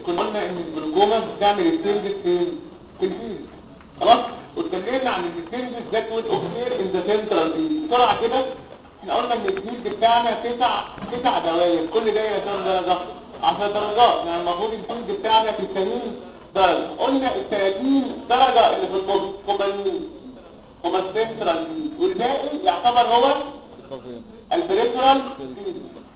كنا قلنا ان الجلوكوما بتعمل التنجز فين في الفيل خلاص واتكلمنا عن التنجز ذات ويت اوف كير ان ذا سنترال فيل بسرعه كده احنا قلنا ان الفيل بتاعنا تسع تسع دوائر كل دايره كام درجه 10 درجات يعني المفروض الفيل بتاعنا في الثانيين درجه قلنا ال 30 درجه اللي في النص هم مين هما السنترال فيل والباقي يعتبر هو البريفرال فيل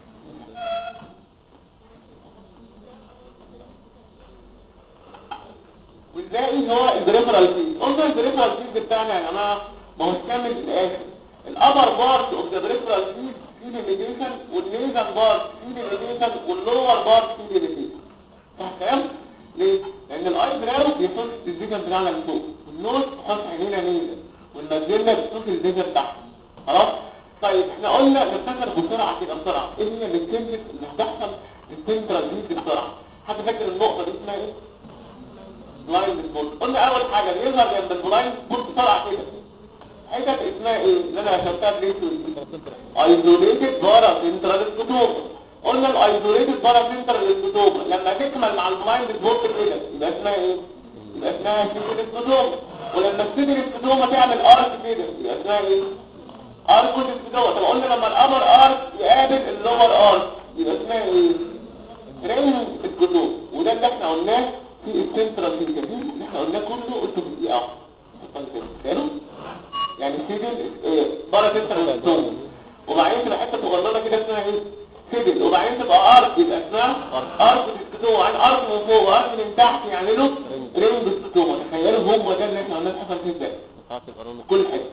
والباقي هو البريفرال فيل قلنا البريفرال فيل بتاعنا يا جماعه ما هو كامل في الاخر الابر بارت اوف ذا بريفرال فيل في ليميتيشن والنيزل بارت في ليميتيشن واللور بارت في ليميتيشن صح الكلام ليه لان الاي براو بيحط الفيجن بتاعنا لفوق والنوت تحط عينينا نيزل والمجلة بتشوف الفيجن تحت خلاص طيب احنا قلنا نفتكر بسرعه كده بسرعه ايه هي الكلمه اللي هتحصل في السنترال فيل بسرعه حد فاكر النقطه دي اسمها ايه بلايند سبوت قلنا اول حاجه بيظهر جنب البلايند سبوت بسرعه كده حتت اسمها ايه اللي انا رسمتها بريتو ايزوليتد بارا سنترال سكوتوم قلنا الايزوليتد بارا سنترال سكوتوم لما تكمل مع البلايند سبوت كده يبقى اسمها ايه يبقى اسمها سيكل سكوتوم ولما السيكل سكوتوم تعمل ارك كده يبقى اسمها ايه ارك سكوتوم طب قلنا لما الابر ارك يقابل اللور ارك يبقى اسمها ايه رينج سكوتوم وده اللي احنا قلناه في السنترال فيجن اللي احنا قلناه كله قلته في دقيقه واحده يعني سيدل بره سنترال سكوتوم وبعدين تبقى حته صغننه كده اسمها ايه سيدل وبعدين تبقى ارك يبقى اسمها ارك سكوتوم عن ارك من فوق وارك من تحت يعني له رينج سكوتوم تخيلوا هم ده اللي احنا قلناه حصل فيه ازاي كل حته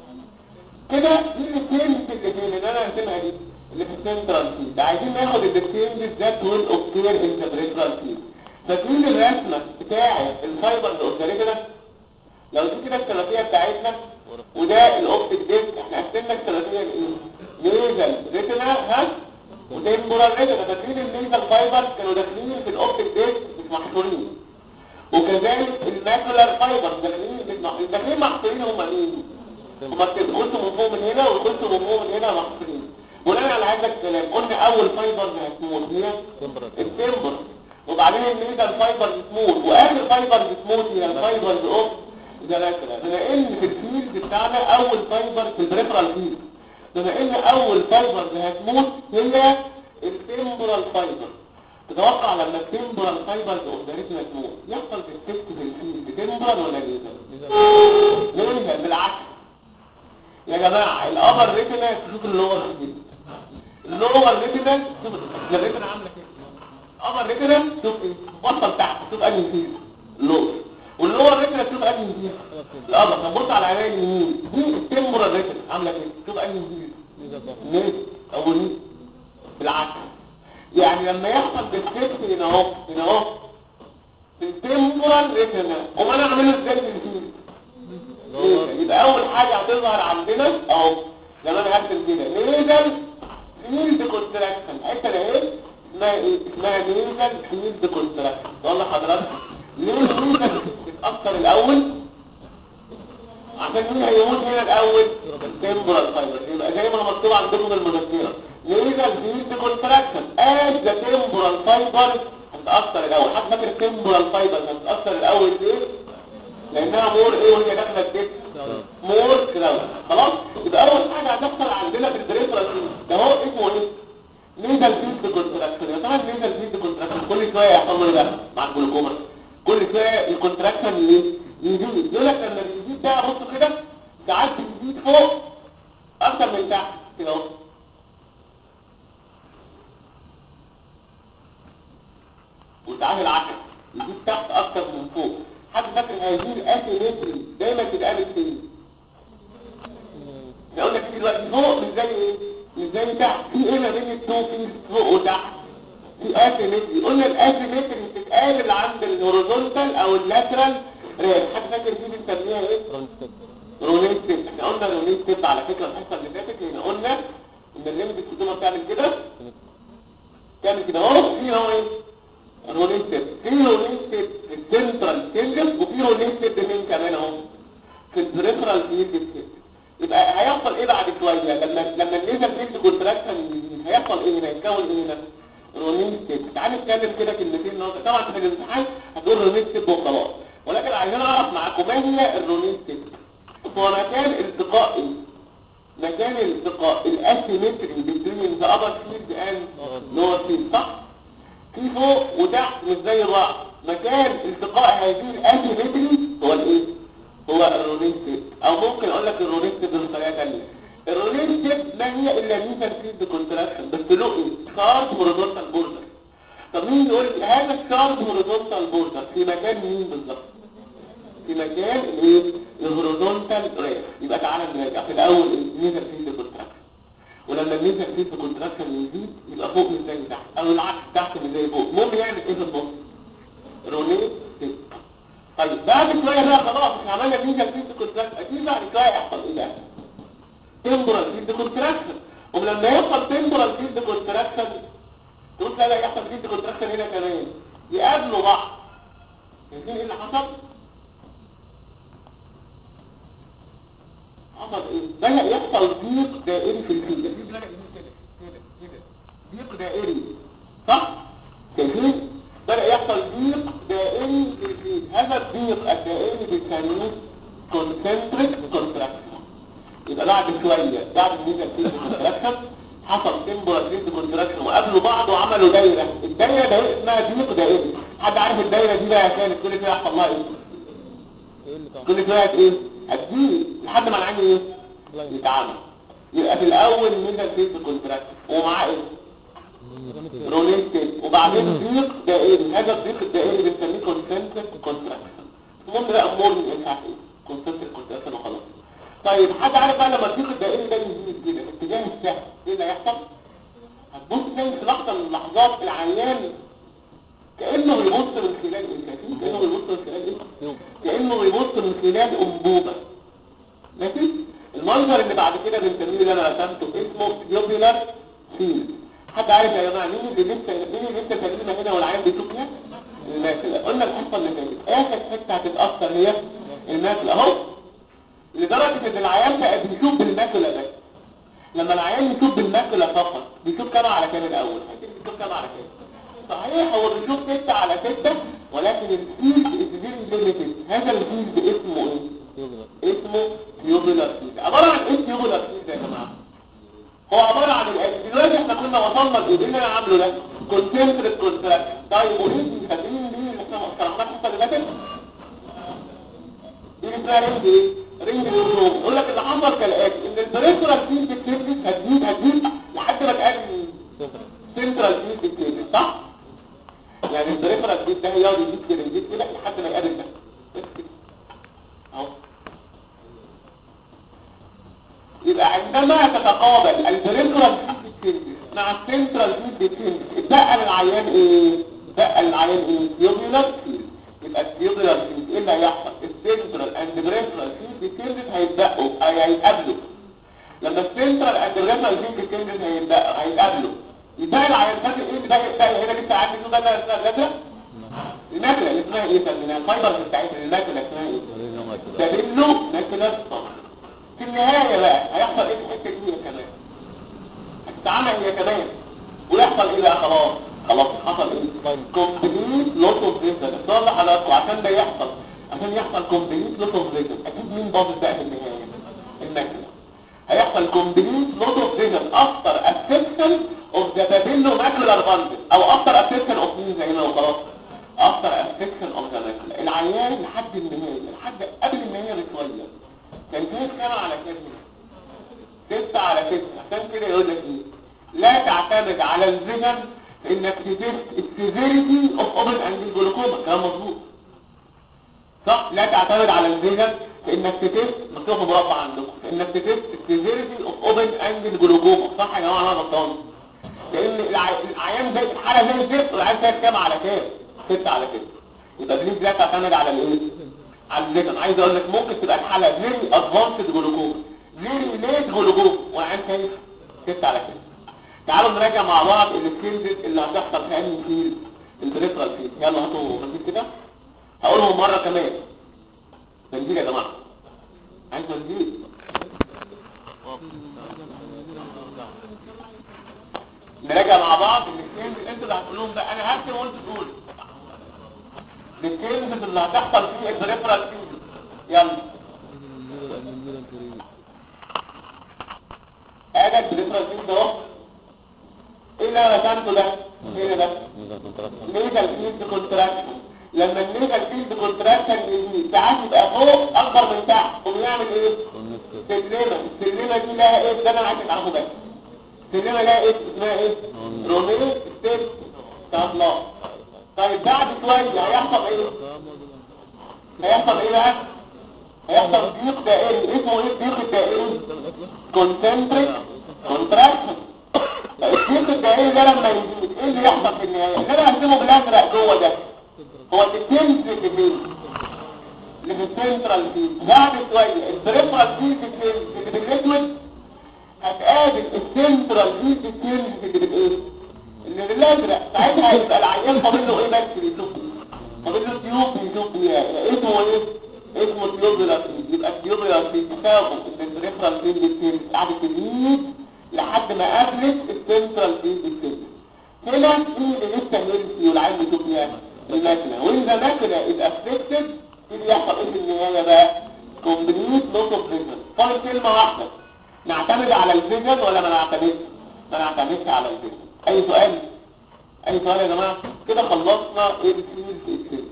كده دي الاثنين في الاثنين اللي انا هرسمها دي اللي في السنترال فيد عايزين ناخد الاثنين ذات ويل اوف كير ان ذا بريفرال فيد فاكرين الرسمه بتاعه الفايبر اللي قلت كده لو دي كده الثلاثيه بتاعتنا وده الاوبتيك ديسك احنا قسمنا الثلاثيه لايه نيزل ريتنا ها وتمبورال ريتنا فاكرين النيزل فايبر كانوا داخلين في الاوبتيك ديسك مش محصورين وكذلك الماكولار فايبر داخلين مش داخلين محصورين هم مين هما بتدخلوا من فوق من هنا وتدخلوا من فوق من هنا محصورين بناء على هذا الكلام قلنا اول فايبر هتموت هي التمبر وبعدين النيزل فايبر بتموت واخر فايبر بتموت هي الفايبر اوف ثلاثة بما ان في الفيلد بتاعنا اول فايبر في البريفرال فيلد بما ان اول فايبر هتموت هي التمبرال فايبر تتوقع لما التمبرال فايبر اورجانيزم تموت يحصل في السيست في الفيلد تمبرال ولا نيزل نيزل بالعكس يا جماعه الابر ريتنا شوف اللور ريتنا اللور ريتنا شوف الريتنا عامله كده الابر ريتنا شوف ايه وصل تحت شوف انهي فيلد اللور واللور ريتنا تشوف انهي فيها الابر طب بص على عيني اليمين دي التمبرال ريتنا عامله كده شوف انهي فيها نيت او نيت بالعكس يعني لما يحصل بالسيفت هنا اهو هنا اهو في التمبرال ريتنا امال انا اعمله ازاي في الفيل يبقى اول حاجه هتظهر عندنا اهو لما انا هكتب كده نيزل فيلد كونتراكشن الحته ده ايه اسمها ايه اسمها نيزل فيلد كونتراكشن والله حضرتك ليه النيزل بتتاثر الاول عشان مين هيموت هنا الاول التمبرال فايبر يبقى زي ما مكتوب عندكم المذكره نيزل فيلد كونتراكشن از ذا تمبرال فايبر هتتاثر الاول حد فاكر التمبرال فايبر هتتاثر الاول ليه لانها مور ايه وهي داخله الجسم مور كراود خلاص يبقى اول حاجه هتحصل عندنا في البريفرال ده هو اسمه ايه نيزل فيلد كونتراكشن يا ترى النيزل فيلد كونتراكشن كل شويه يحصل له ايه بقى مع الجلوكوما كل شويه الكونتراكشن ايه يزيد يقول لك لما بيزيد ده بص كده ساعات بيزيد فوق اكتر من تحت كده اهو وساعات العكس يزيد تحت اكتر من فوق حد فاكر هذه الاسيمتري دايما تتقابل فين يقول لك دلوقتي فوق مش زي ايه مش زي تحت في ايه ما بين التو في فوق وتحت في اسيمتري قلنا الاسيمتري بتتقابل عند الهوريزونتال او اللاترال ريل حد فاكر دي بنسميها ايه رونيت ستيب احنا قلنا رونيت ستيب على فكره الحصه اللي فاتت هنا قلنا ان الليمت السيستم بتعمل كده تعمل كده اهو في هو ايه رولين ستيب في رولين ستيب في السنترال سيلز وفي رولين ستيب مين كمان اهو في البريفرال فيلد ستيب يبقى هيحصل ايه بعد شويه لما لما النيزل فيلد كونتراكشن هيحصل ايه هنا يتكون ايه هنا رونيستيب تعالى نتكلم كده كلمتين النهارده طبعا في الامتحان هتقول رونيستيب وخلاص ولكن عايزين اعرف معاكم ما هي الرونيستيب هو مكان التقاء إيه؟ مكان الالتقاء الاسيمتري بين ذا ابر فيلد اند لور فيلد صح في فوق وتحت مش زي بعض مكان التقاء هذه الاسيمتري هو الايه هو الرونيستيب او ممكن اقول لك الرونيستيب بطريقه ثانيه الرونيستيب ما هي الا ميزه فيلد كونتراكشن بس له ايه شارب هوريزونتال بوردر طب مين يقول لي هذا الشارب هوريزونتال بوردر في مكان مين بالظبط في مكان الايه الهوريزونتال ريف يبقى تعالى نراجع في الاول الميزه فيلد كونتراكشن ولما الميزه فيلد كونتراكشن يزيد يبقى فوق مش زي تحت او العكس تحت مش زي فوق المهم يعمل ايه في النص رونيستيب طيب بعد شويه بقى خلاص احنا عملنا ميزه فيلد كونتراكشن اكيد بعد شويه يحصل ايه بقى تمبرال فيلد كونتراكشن ولما يحصل تمبرال فيلد كونتراكشن تقول لا لا يحصل فيلد كونتراكشن هنا كمان يقابلوا بعض شايفين ايه اللي حصل حصل ايه بدأ يحصل ضيق دائري في الفيلد الفيلد بدأ يعمل كده كده كده ضيق دائري صح شايفين بدأ يحصل ضيق دائري في الفيلد هذا الضيق الدائري بنسميه كونسنتريك كونتراكشن يبقى بعد شوية بعد الميزة فيلد كونتراكشن حصل تمبرال فيلد كونتراكشن وقابلوا بعض وعملوا دايرة الدايرة ده اسمها ضيق دائري حد عارف الدايرة دي بقى كانت كل شوية يحصل لها ايه كل شوية ايه هتجيب لحد ما العين ايه يتعامل يبقى في الاول ميزة فيلد كونتراكشن ومعاه ايه رونيستيب وبعدين ضيق دائري هذا الضيق الدائري بنسميه كونسنتريك كونتراكشن المهم بقى امور مش عارف ايه كونسنتريك كونتراكشن وخلاص طيب حد عارف بقى لما الضيق الدائري ده يزيد كده اتجاه السهم ايه اللي هيحصل هتبص تاني في لحظه من اللحظات العيان كانه بيبص من خلال ايه شايفين كانه بيبص من خلال ايه كانه بيبص من خلال انبوبه ماشي المنظر اللي بعد كده بنسميه اللي انا رسمته اسمه يوبيلر فيلد حد عارف يا جماعه مين اللي لسه مين اللي لسه كلمنا هنا والعيان بيشوفنا الماكله قلنا الحصه اللي فاتت اخر حته هتتاثر هي الماكله اهو لدرجه ان العيان بقى بيشوف بالماكله بس لما العيان يشوف بالماكله فقط بيشوف كام على كام الاول بيشوف كام على كام صحيح هو بيشوف 6 على 6 ولكن الفيلد از فيري ليميتد هذا الفيلد اسمه ايه اسمه تيوبولار فيلد عباره عن ايه تيوبولار فيلد يا جماعه هو عباره عن الأكل دلوقتي احنا كنا وصلنا لايه اللي انا عامله ده كونسنتريك كونتراكشن طيب وليه فاكرين دي اللي احنا شرحناها الحصه اللي فاتت دي اسمها رينج ايه رينج الهرمون يقول لك اللي حصل كالاتي ان البريفرال فيلد بتثبت هتزيد هتزيد لحد ما تقابل سنترال فيلد بتثبت صح يعني البريفرال فيلد ده هيقعد يزيد كده يزيد كده لحد ما يقابل ده بس كده اهو يبقى عندما تتقابل البريفرال فيلد مع السنترال فيلد اتبقى للعيان ايه اتبقى للعيان ايه تيوبولار فيلد يبقى التيوبولار فيلد ايه اللي هيحصل السنترال اند بريفرال فيلد فيلد هيتبقوا هيتقابلوا لما السنترال اند بريفرال فيلد فيلد هيتبقوا هيتقابلوا يبقى العيان فاكر ايه ده ده هنا لسه عارف انه ده ده الماكله اللي اسمها ايه سميناها الفايبر بتاعتها الماكله اسمها ايه تبنوا ماكله صفر في النهاية بقى هيحصل ايه في الحتة دي كمان هتتعمل هي كمان ويحصل ايه بقى خلاص خلاص حصل ايه كومبليت لوس اوف فيجن اختار لحضراتكم عشان ده يحصل عشان يحصل كومبليت لوس اوف فيجن اكيد مين باظت بقى في النهاية الماكلة هيحصل كومبليت لوس اوف فيجن افتر افكشن اوف ذا بابيلو ماكلر باندل او افتر افكشن اوف مين زي ما خلاص افتر افكشن اوف ذا ماكلة العيان لحد النهاية لحد قبل النهاية بشوية كان فيه كام على كام ستة على ستة عشان كده يقول لك ايه لا تعتمد على الفيجن في انك تدرس السيفيريتي اوف اوبن انجل جلوكوما كلام مظبوط صح لا تعتمد على الفيجن في انك تدرس مكتوب في مربع عندكم في انك تدرس السيفيريتي اوف اوبن انجل جلوكوما صح يا جماعه انا غلطان لان العيان زي الحاله زي الزفت والعيان فيها كام على كام ستة على كده يبقى بليز لا تعتمد على الايه على الليجن عايز اقول لك ممكن تبقى الحاله فيري ادفانسد جلوكوما فيري ليت جلوكوما والعين شايف ست على كده تعالوا نراجع مع بعض السكيلز اللي هتحصل في انهي فيلد البريفرال فيلد يلا هاتوا منديل كده هقولهم مره كمان منديل يا جماعه عايز منديل نراجع مع بعض الاثنين انتوا اللي هتقولهم بقى انا هكتب وانت تقول الاثنين اللي هتحصل فيه الريفرال فيه يلا ادي الريفرال فيه ده اهو ايه اللي انا رسمته ده ايه ده ميجال فيلد كونتراكشن لما الميجال فيلد كونتراكشن يزيد ساعات يبقى فوق اكبر من تحت وبيعمل ايه سلمه السلمه دي لها ايه ده انا عايز اعرفه بس السلمه لها ايه اسمها ايه روميه ستيب الله طيب بعد شويه هيحصل ايه هيحصل ايه بقى هيحصل ضيق دائري اسمه ايه الضيق الدائري كونسنتريك كونتراكشن الضيق الدائري ده لما يزيد ايه اللي يحصل في النهايه اللي انا هرسمه بالازرق جوه ده هو التنس اللي فيه اللي في السنترال فيد بعد شويه البريفرال فيد اللي بالاسود هتقابل السنترال فيد التنس اللي بالايه اللي بالازرق ساعتها هيبقى العيان فاضل له ايه بس بيشوف فاضل له تيوب بيشوف فيها اسمه ايه اسمه تيوبولار فيد يبقى التيوبولار فيد تساوي البريفرال فيد التنس قاعده تزيد لحد ما قابلت السنترال فيد التنس هنا في اللي لسه هيلثي والعين بيشوف فيها الماكنه واذا ماكنه اذا افكتد اللي يحصل ايه في النهايه بقى كومبليت لوس اوف فيجن فاضل كلمه واحده نعتمد على الفيجن ولا ما نعتمدش ما نعتمدش على الفيجن اي سؤال اي سؤال يا جماعه كده خلصنا الفيلد اكسس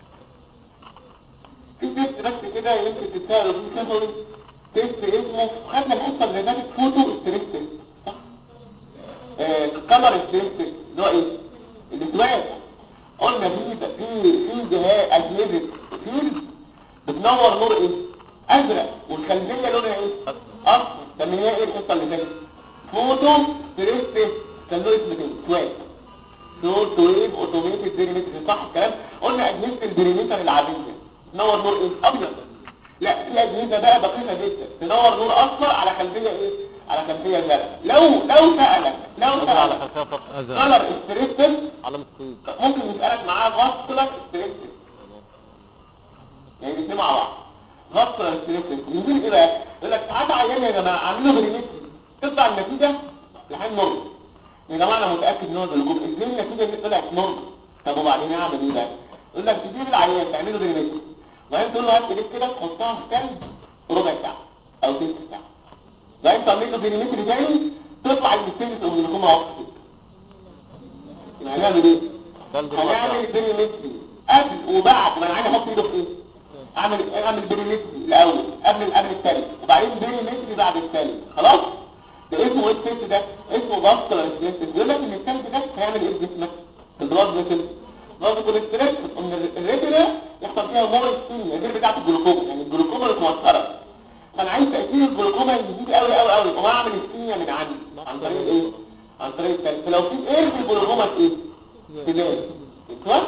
في تيست بس كده يمكن تتساءلوا فيه كده تيست اسمه خدنا الحصه اللي فاتت فوتو ستريس تيست صح آه كلر ستريس تيست اللي هو ايه الاسواق قلنا في في في جهاز اجهزه فيلد بتنور نور ايه ازرق والخلفيه لونها ايه اصفر طب هي ايه الحصه اللي فاتت فوتو ستريس كان له اسم تاني سواب سول تويب اوتوميتد ديريمتر صح الكلام قلنا اجهزه الديريمتر العاديه تنور نور ايه ابيض لا في اجهزه بقى دقيقه جدا تنور نور اصفر على خلفيه ايه على خلفيه زرقاء لو لو سالك لو على سالك خلفية خط أزرق كلر ستريس علامة سود ممكن يسألك معاه فاسكولار ستريس يعني الاثنين مع بعض فاسكولار ستريس يقول ايه بقى يقول لك ساعات عيان يا جماعه عاملينه بريمتري تطلع النتيجه لحين نورمال يا جماعه انا متاكد ان هو ده الجمله ازاي النتيجه اللي طلعت نورمال طب وبعدين اعمل ايه بقى يقول لك تجيب العيان تعمله بريمتري وبعدين تقول له هات ايديك كده تحطها في كام ربع ساعه او ثلث ساعه وبعدين تعمل له بريمتري تاني تطلع المستنس او يكون معاك كده هنعمل ايه بلد هنعمل الوضع بريمتري قبل وبعد ما انا عايز احط ايده في ايه اعمل اعمل بريمتري الاول قبل قبل الثالث وبعدين بريمتري بعد الثالث خلاص ده اسمه ايه التست ده اسمه فاسكولار ستريس بيقول لك ان الثالث ده هيعمل ايه في جسمك البلاد فيسل بلاد كوليسترول ان الريتنا يحصل فيها مور ستيميا غير بتاعه الجلوكوما يعني الجلوكوما اللي متوتره فانا عايز تاثير الجلوكوما يزيد قوي قوي قوي وما اعمل ستيميا من عندي عن طريق ايه عن طريق الثالث فلو في ايه في الجلوكوما في ايه تلاقي كويس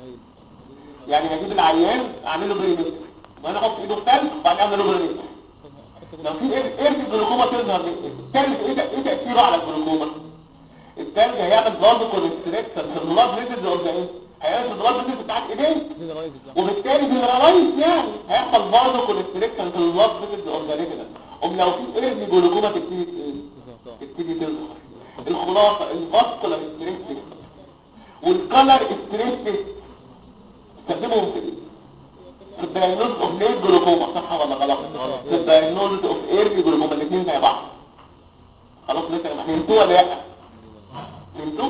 يعني هجيب العيان اعمل له بريمتر وانا احط ايده في تلج وبعدين اعمل له بريمتر لو في ايه ايه في الجلوكوما تظهر التلج ايه ده- ايه تاثيره على الجلوكوما التلج هيعمل برضه كونستريكشن في البلاد فيزز ولا ايه هيعمل في البلاد فيزز بتاعت ايديه وبالتالي في الرئيس يعني هيحصل برضه كونستريكشن في البلاد فيزز اورجانيزم ام لو في ايه في الجلوكوما تبتدي ايه تبتدي تظهر الخلاصه الفاسكولار ستريس والكالر ستريس استخدمهم في ايه في الدايجنوز اوف ليت جلوكوما صح ولا غلط في الدايجنوز اوف ايرلي جلوكوما الاثنين زي بعض خلاص لسه ما فهمتوه ولا لا فهمتوه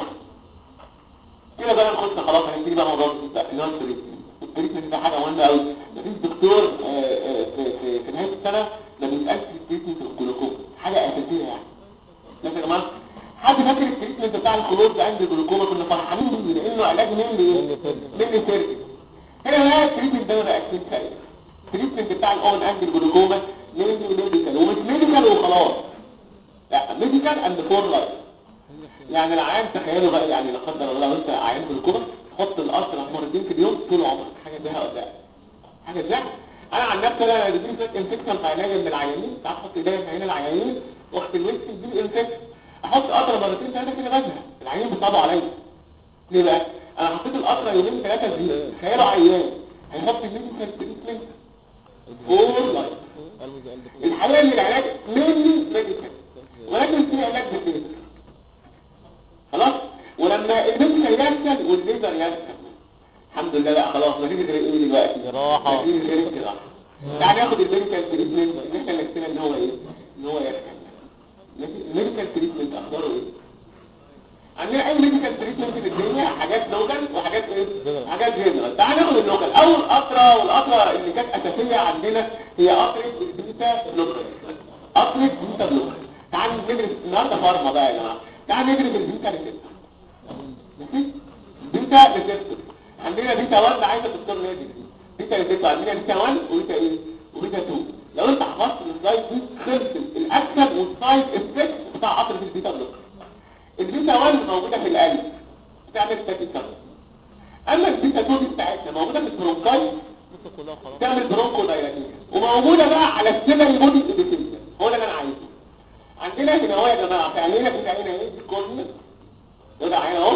كده بقى نخش خلاص هنبتدي بقى موضوع الجديد بقى اللي هو التريتمنت التريتمنت ده حاجه مهمه قوي مفيش دكتور آه، آه، في في في نهايه السنه ما بيسالش في التريتمنت الجلوكوما حاجه اساسيه يعني ماشي يا جماعه حد فاكر التريتمنت بتاع الخلود ده عند الجلوكوما كنا فرحانين بيه لانه علاج من ايه من سيرجي هنا بقى التريتمنت ده بقى اكيد خير التريتمنت بتاع الاون عند الجلوكوما ميدي ميديكال ومش ميديكال وخلاص لا ميديكال اند فور لايف يعني العيان تخيلوا بقى يعني لا قدر الله لو انت عيان جلوكوما تحط القطر مرتين في اليوم طول عمرك حاجه زيها ولا لا حاجه زيها انا عن نفسي انا بدي شويه انفكشن في علاج من العيانين ساعات احط ايديا في عين العيانين واخد الوش دي انفكشن احط قطره مرتين ثلاثه كده بزهق العيانين بيصعبوا عليا ليه بقى انا حطيت القطره يومين ثلاثه دي تخيلوا عيان هيحط الميديكال تريتمنت فور لايف الحقيقه ان العلاج مينلي ميديكال ولكن في علاج بسيط خلاص ولما الميديكال يرسل والليزر يرسل الحمد لله لا خلاص ما تيجي ايه دلوقتي راحة ما تيجي غير كده تعالى ناخد الميديكال تريتمنت ان احنا نكتبها ان هو ايه ان هو يرسل الميديكال تريتمنت اخباره ايه عندنا اي ميديكال تريتمنت في الدنيا حاجات لوكال وحاجات ايه جنرال. حاجات جنرال تعال ناخد اللوكال اول قطره والقطره اللي كانت اساسيه عندنا هي قطره البيتا لوكال قطره بيتا لوكال تعال ندرس النهارده فارما بقى يا جماعه تعال ندرس البيتا ريسبتور ماشي بيتا ريسبتور عندنا بيتا 1 عايزه الدكتور نادي بيتا ريسبتور عندنا بيتا 1 وبيتا ايه وبيتا 2 لو انت حفظت السلايد دي خلص الاكشن والسايد افكت بتاع قطره البيتا لوكال البيتا 1 موجودة في القلب بتعمل ستاتيكا اما البيتا 2 دي بتاعتنا موجودة في البرونكاي لسه كلها خلاص بتعمل برونكو دايلاتيشن وموجودة بقى على السيلري بودي ابيثيليا هو ده اللي انا عايزه عندنا هنا اهو يا جماعة في عينينا في عينينا ايه دي كورنيا وده عين اهو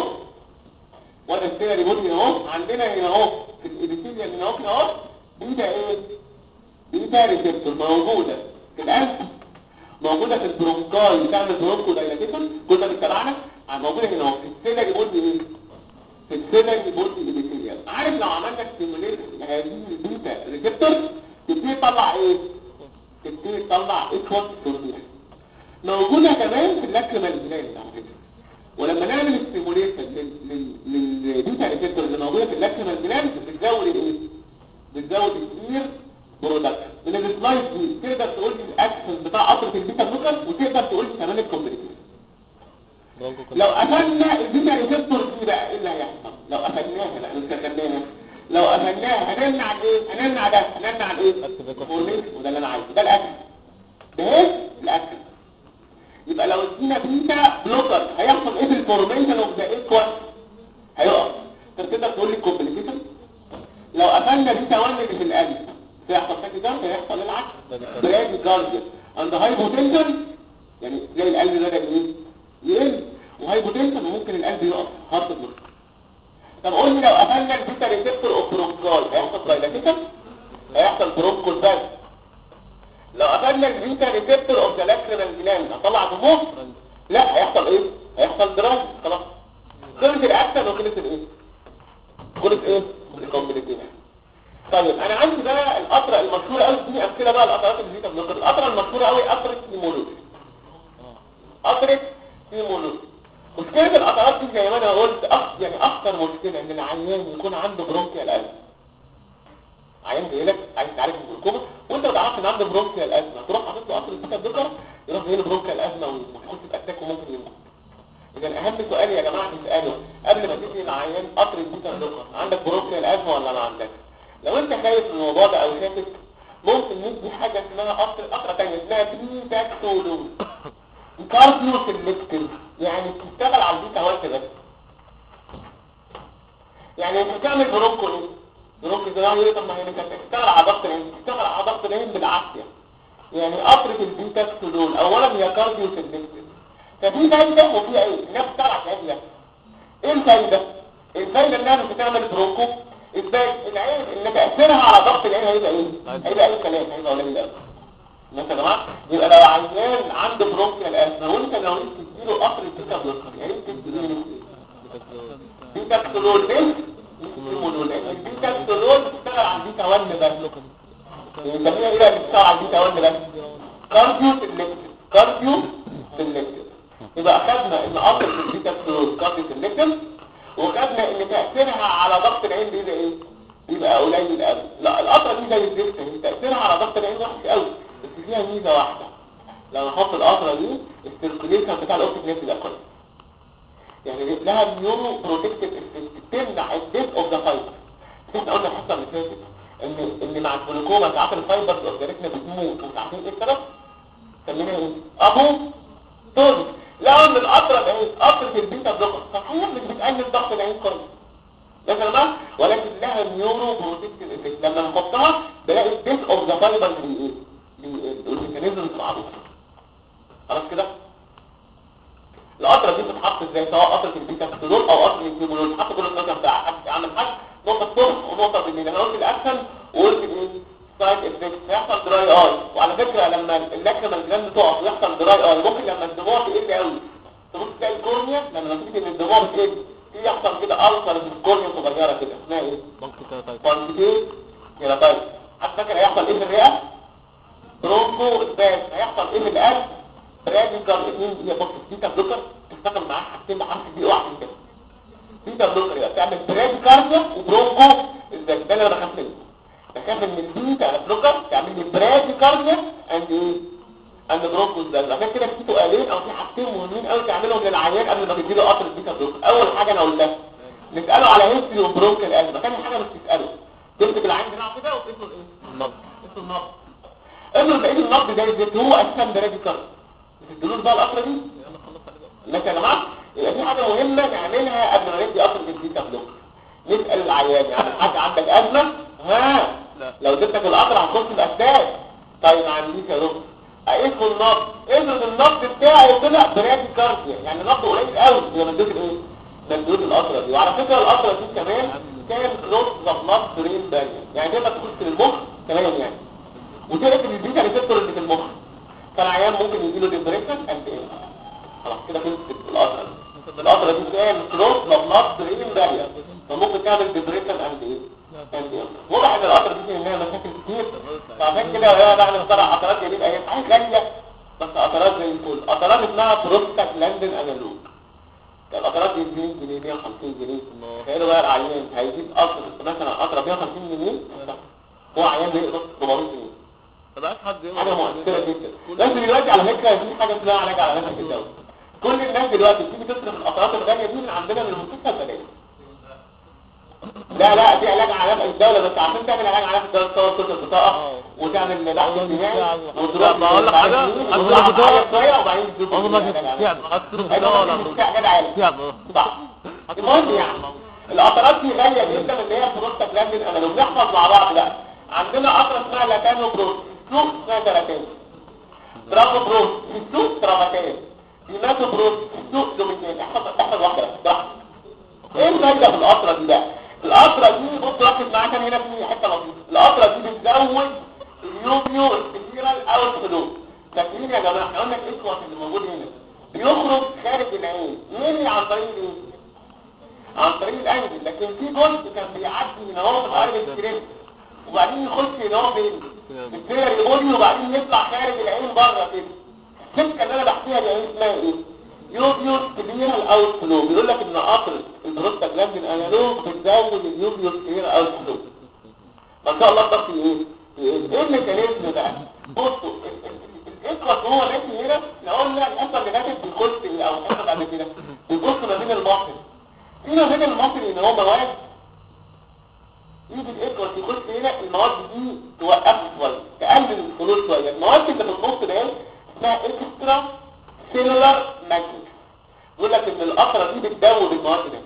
وده السيلري بودي اهو عندنا هنا اهو في الابيثيليا هنا اهو كده اهو بيتا ايه بيتا ريسبتور موجودة في القلب موجودة في البرونكاي بتعمل برونكو دايلاتيشن كل ده بيتبعنا موجودة هنا اهو في السيلري بودي ايه في السيلري بودي ابيثيليا عارف لو عملنا ستيموليت هذه البيتا ريسبتور تبتدي تطلع ايه تبتدي تطلع ايكوال تورنيشن موجودة كمان في اللاكريمال جلاند على فكرة ولما نعمل ستيموليشن للبيتا ريسبتور اللي موجودة في اللاكريمال جلاند بتزود الايه بتزود الكتير برودكشن من السلايد دي تقدر تقول لي الاكشن بتاع قطره البيتا بلوكر وتقدر تقول لي كمان الكومبليكيشن برونكو كده. لو قفلنا البيتا ريسبتور دي بقى ايه اللي هيحصل لو قفلناها لا مش قفلناها لو قفلناها هنمنع ايه هنمنع ده هنمنع الايه Active echo. فورميشن وده اللي انا عايزه ده الاكشن ده ايه الاكشن يبقى لو ادينا بيتا بلوكر هيحصل ايه في الفورميشن اوف ذا ايكوال هيقف انت تقدر تقول لي الكومبليكيشن لو قفلنا بيتا 1 اللي في القلب هيحصل فاتي ده هيحصل العكس براد جارديان عند هايبوتنشن يعني زي القلب ده ايه يقل وهايبوتنشن وممكن القلب يقف هارت بلوك طب قول لي لو قفلنا البيتا ريسبتور اوف برونكاي هيحصل دايلاتيشن هيحصل برونكول بس لو قفلنا البيتا ريسبتور اوف ذا لاكريمال جلاند هطلع دموع لا هيحصل ايه هيحصل دراج خلاص خلص الاكشن وخلص الايه خلص ايه الكومبليكيشن طيب انا عندي بقى القطره المشهوره قوي دي امثله بقى القطرات اللي دي بنقر القطره المشهوره قوي قطره نيمولوجي قطره نيمولوجي مشكله القطرات دي زي ما انا قلت أخ يعني اكتر مشكله ان العيان يكون عنده برونكيال ازمه عيان جاي لك عايز تعالج من الجلوكوما وانت ما تعرفش ان عنده برونكيال ازمه تروح حاطط له قطره بيتا بلوكر يروح جاي له برونكيال ازمه ويخش في اتاك وممكن يموت اذا اهم سؤال يا جماعه تساله قبل ما تدي العيان قطره بيتا بلوكر عندك برونكيال ازمه ولا ما عندكش لو انت خايف من الموضوع ده او شاكك ممكن ندي حاجه اسمها قطر قطره ثانيه اسمها بيتاكسولون كارديو سيلكتيف يعني بتشتغل على البيتا واحد بس يعني انت بتعمل برونكو ليه برونكو ده يقول طب ما هي انت بتشتغل على ضغط العين بتشتغل على ضغط العين بالعافيه يعني قطره البيتاكسولون اولا هي كارديو سيلكتيف ففي فايده وفي عيب انها بتشتغل على العين ايه الفايده الفايده انها مش بتعمل برونكو ازاي العين ان تاثيرها على ضغط العين هيبقى ايه هيبقى اي كلام هيبقى قليل قوي ماشي يا جماعه يبقى لو عيان عنده برونكيال ازمه وانت لو انت تديله قطر البيتا بلوكر يعني انت تديله بيتاكسولول ليه سيمولول البيتاكسولول بتشتغل على البيتا 1 بس بنسميها ايه بقى بتشتغل على البيتا 1 بس كارديو سيلكتيف كارديو سيلكتيف يبقى اخذنا ان قطر البيتاكسولول كارديو سيلكتيف وخدنا ان تأثيرها على ضغط العين بيبقى ايه بيبقى قليل قوي لا القطره دي زي الزفت هي تأثيرها على ضغط العين وحش قوي بس فيها ميزه واحده لو نحط القطره دي السيركوليشن بتاع الاوبتيك نيرف يبقى كويس يعني لها نيورو بروتكتيف افكت تمنع الديث اوف ذا فايبر احنا قلنا الحصه اللي فاتت ان ان مع الجلوكوما ساعات الفايبرز اوف جسمنا بتموت ومش عارفين ايه السبب سميناها ايه ابو طول لقوا ان القطره ده قطره البيتا بلوكر صحيح مش بتقلل ضغط العين كويس ده تمام ولكن لها نيورو بروتكتيف افكت لما نحطها بلاقي الديث اوف ذا فايبر دي ايه الميكانيزم المعروف خلاص كده القطره دي بتتحط ازاي سواء قطره البيتا بلوكر او قطره الكيمولون بتتحط كل النظام بتاع حد عامل حد نقطه صفر ونقطه بالليل انا قلت الاكشن وقلت ايه سايد افكت هيحصل دراي اي وعلى فكره لما اللاكريمال جلاند تقف ويحصل دراي اي ممكن لما الدموع تقل قوي تبص تلاقي الكورنيا لما نتيجه ان الدماغ كده في يحصل كده ألسر في الكورنيا صغيره كده اسمها ايه؟ بنك كده كوانتيتي كيراتايت حتى فاكر هيحصل ايه في الرئه؟ برونكو اسباس هيحصل ايه في القلب؟ راديكال اثنين دي بص البيتا بلوكر تشتغل معاه حاجتين بحرف دي اوعى كده بيتا بلوكر يبقى تعمل براديكارديا وبرونكو اسباس ده اللي انا بخاف منه بخاف من البيتا بلوكر تعمل لي براديكارديا اند ايه؟ اند برونكو اسباس عشان كده في سؤالين او في حاجتين مهمين قوي تعملهم للعيان قبل ما تديله قطر البيتا بلوكر اول حاجه انا قلتها نساله على هيستري وبرونكال قلب ثاني حاجه مش تساله تمسك العين بتاعه كده وتقول له ايه النبض اسمه النبض افرض بقيت النبض ده ازاي هو اساسا ده رادي كارد الدروس بقى القطره دي يلا خلص عليه بقى لكن يا جماعه يبقى في حاجه مهمه نعملها قبل ما ندي قطره البيتا بلوك نسال العيان يعني حاجه عندك ازمه ها لا. لو اديتك القطره هتخش الاساس طيب ما عنديش يا دكتور اقيسه النبض افرض النبض بتاعه طلع برادي كارديا يعني نبض قليل قوي لما اديت ايه مدود القطره دي وعلى فكره القطره دي كمان كان نص ضغط برين بارير يعني تقدر تخش المخ كمان يعني وتقفل البيتا ريسبتور اللي في المخ فالعيان ممكن يجيله ديبريشن اند ايه خلاص كده خلصت القطره دي القطره دي كان كروس ضغط برين بارير فممكن تعمل ديبريشن اند ايه اند ايه واضح ان القطره دي فيها منها مشاكل كتير فعشان كده يا بعد ما طلع قطرات جديده هي صحيح غاليه بس قطرات زي الفل قطرات اسمها بروستاكلاندين انالوج القطرات دي 200 جنيه 150 جنيه تخيلوا بقى العيان هيجيب قطر مثلا قطره 150 جنيه هو عيان بيقبض 400 جنيه فبقاش حد يقول حاجه مؤثره جدا لازم دلوقتي على فكره في حاجه اسمها علاج على نفس الدواء كل الناس دلوقتي بتيجي تصرف القطرات الغاليه دي من عندنا من المستشفى البدائي لا لا دي علاج على نفس الدوله بس عشان تعمل علاج على نفس الدوله تصور صوره البطاقه وتعمل بحث اجتماعي وتروح لا، بقول لك حاجة، وتروح أصل البطاقة- على شويه وبعدين تشوف والله ما العلاج على في نفس. هتصرف أيوة، ده ولا مفيش بتاع جدع عالي. تعب صح المهم يعني القطرات دي غاليه جدا اللي هي بروستاجلاندين انا لو بنحفظ مع بعض بقى عندنا قطره اسمها لاتانو بروس سوق اسمها تلاتين برافو بروس في السوق تراماتين ديماتو بروس في السوق دوميتين احفظ احفظ واحده بس صح ايه الفايده في القطره دي بقى القطره دي بص ركز معايا كان هنا في حته لطيفه القطره دي بتزود اليوبيو سبيرال اوت فلو فاكرين يا جماعه احنا قلنا الاسود اللي موجود هنا بيخرج خارج العين مين عن طريق ايه عن طريق الانجل لكن في جزء كان بيعدي من هو في قلب السكريبت وبعدين يخش هنا هو فين السير يقول وبعدين يطلع خارج العين بره كده السكه اللي انا بحكيها دي عين اسمها ايه يوبيوس كبيرال اوت فلو بيقول لك ان قطر البروستاجلاندين انالوج بتزود اليوبيوس كبيرال اوت فلو ما شاء الله الضغط ايه ايه الميكانيزم بقى بصوا الاسقط هو ماشي هنا لو قلنا الحصه اللي فاتت بيخش ايه او الحصه بعد كده بيخش ما بين المصري في ما بين المصري ان هو مواد يجي الاسقط يخش هنا المواد دي توقفه شويه تقلل الخلوص شويه المواد اللي في النص ده اسمها اكسترا سيلولار ماجنت يقول لك ان القطره دي بتدوب المواد ده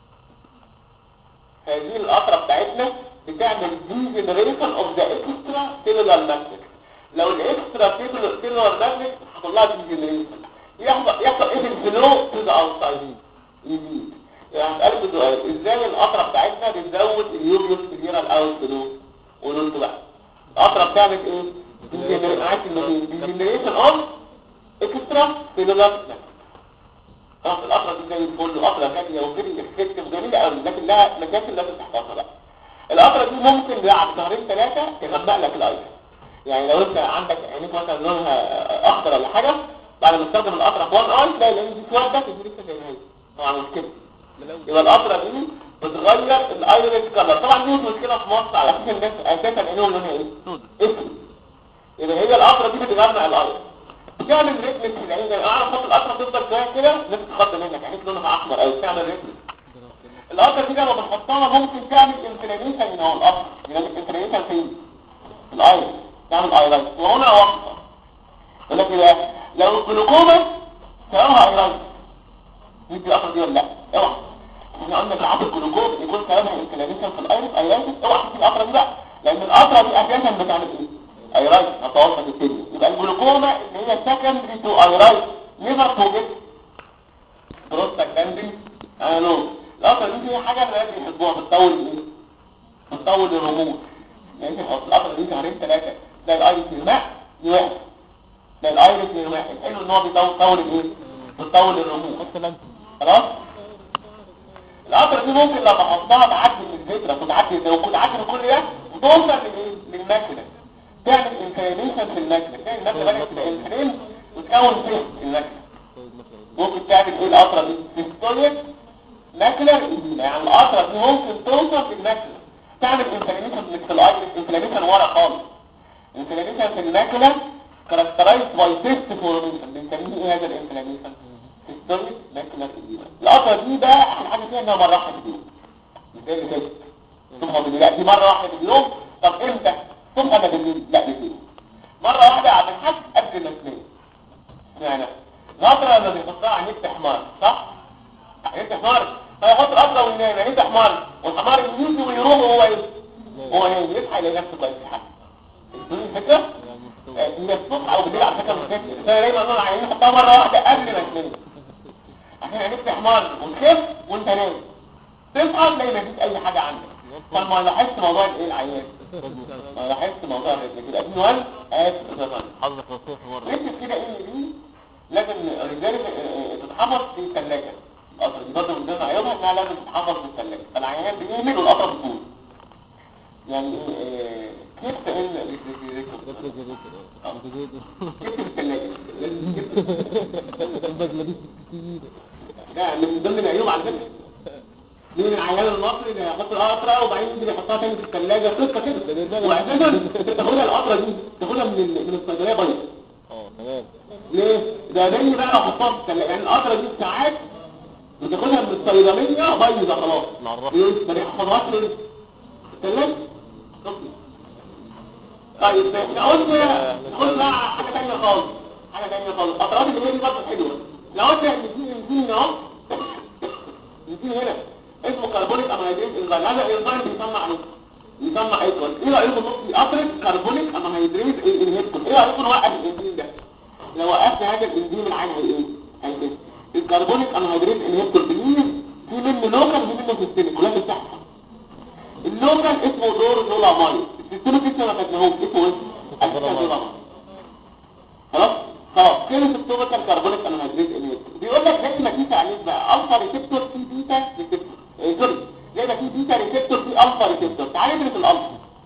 هذه القطره بتاعتنا بتعمل دي جنريشن اوف ذا اكسترا سيلولار ماجنت لو الاكسترا سيلولار ماجنت حصل لها دي جنريشن يحصل يحصل ايه في الفلو تو ذا اوتسايد يزيد يعني اسالك سؤال ازاي القطره بتاعتنا بتزود اليوبيوس سيلولار اوت فلو قولوا انتوا بقى القطره بتعمل ايه دي جنريشن اوف اكسترا سيلولار ماجنت اه القطره دي زي الفل قطره ثانيه وفيري افكتيف جميله قوي لكن لها مشاكل لازم تحتاجها بقى القطره دي ممكن بعد شهرين ثلاثه تغمق لك الايس يعني لو انت عندك عينيك مثلا لونها اخضر ولا حاجه بعد ما تستخدم القطره في وان اي تلاقي العين دي اسوده تدي لسه زي ما هي طبعا مش كده يبقى القطره دي بتغير الايريس كلر طبعا دي مشكله في مصر على فكره الناس اساسا عينيهم لونها ايه؟ اسود يبقى هي القطره دي بتغمق الايريس بتعمل ريتمس في العين يعني اعرف خط القطره تفضل شويه كده نفس الخط منك عينيك لونها احمر او تعمل ريتمس القطره دي لما بنحطها ممكن تعمل انفلاميشن من هو القطر يعني انفلاميشن فين الايريس تعمل ايرايت وهنا وقفه يقول لك ايه لو الجلوكوما سببها ايرايت دي القطره دي ولا لا اوعى احنا قلنا في عطر الجلوكوما يكون سببها انفلاميشن في الايريس ايرايت اوعى تحط القطره دي بقى لان القطره دي اساسا بتعمل ايه ايرايت هتوصل الدنيا يبقى الجلوكوما اللي هي سكندري تو ايرايت نيفر تو جيت بروستاجلاندين الو القطره دي هي حاجه الناس بيحبوها بتطول ايه بتطول الرموز يعني انت تحط القطره دي شهرين ثلاثه تلاقي الايريس يغمق يوقف تلاقي الايريس يغمق الحلو ان هو بيطول طول الايه بتطول الرموز حط لانك خلاص القطرة دي ممكن لما احطها تعدي من الفكرة وتعدي لو كنت عدي كل ده وتوصل للايه للماكنة تعمل انفلاميشن في الماكنة تعمل الماكنة بدأت تبقى انفلام وتكون فيه الماكنة ممكن تعمل ايه القطرة دي سيستوليك ماكلر إديمة يعني القطرة دي ممكن توصل للماكلة تعمل انفلاميشن في الايرس انفلاميشن ورا خالص انفلاميشن في الماكلة كاركترايز باي سيست فورميشن بنسميه ايه هذا الانفلاميشن سيستوليك ماكلر إديمة القطرة دي بقى احلى حاجة فيها انها مرة واحدة في اليوم مش زي اللي فاتت ثم بالليل دي مرة واحدة في اليوم طب امتى ثم انا بالليل لا بالليل مرة واحدة على الحد قبل ما تنام يعني نظرة لما بيحطها على نت حمار صح؟ نت حمار فيحط القطرة وينام يعني نت حمار والحمار يمشي ويروح وهو ايه؟ هو ايه يصحى يلاقي نفسه كويس في حاجة فهمتوني الفكرة؟ آه، هي الصبح او بالليل على فكرة مش فاكر بس انا دايما اقول عايزين نحطها مرة واحدة قبل ما تنام عشان عرفت حمار وتخف وانت نايم تصحى تلاقي مفيش اي حاجة عندك فلما لاحظت موضوع الايه العيان ما لاحظت موضوع الرجل كده ابن وال اسف طبعا حظك نصيح مرة ركز كده ان دي لازم الرجال تتحفظ في الثلاجة القطر دي برضه من ضمن عيوبها انها لازم تتحفظ في الثلاجة فالعيان بيهمل والقطر بتطول يعني ايه كيف تقل كيف في الثلاجة لازم كيف لا من ضمن العيوب على فكرة دي من العيال المصري اللي يحط القطرة وبعدين يجي يحطها تاني في الثلاجة قصة كده واساسا تاخدها القطرة دي تاخدها من ال- من الصيدلية بيض اه تمام ليه؟ ده دايما بقى لو حطها في الثلاجة يعني القطرة دي ساعات بتاخدها من الصيدلية بيضة خلاص نعرفها يقول ما يحفظهاش في الثلاجة طيب احنا قلنا قلنا بقى حاجة تانية خالص حاجة تانية خالص القطرات اللي هي دي برضه حلوة لو قلنا ان في انزيم اهو انزيم هنا اسمه كربونيك اميدريز انزيم هذا الانزيم بيسمع ايه؟ بيسمع ايه كويس ايه رايكم نقص قطرة كربونيك اميدريز انهبيتور ايه رايكم نوقف الانزيم ده؟ لو وقفنا هذا الانزيم العين هي ايه؟ هيكسر الكربونيك انهيدريز انهبيتور بيجي في منه لوكال وفي منه سيستميك ولا بتاعها اللوكال اسمه دور دولا ماي السيستميك لسه ما خدناهوش اسمه ايه؟ السيستميك خلاص خلاص كلمة التوبيكال كربونيك انهيدريز انهبيتور بيقول لك زي ما في تعليق بقى الفا ريسبتور في بيتا ريسبتور إيه، سوري زي ما في بيتا ريسبتور في الفا ريسبتور تعالى ندرس الالفا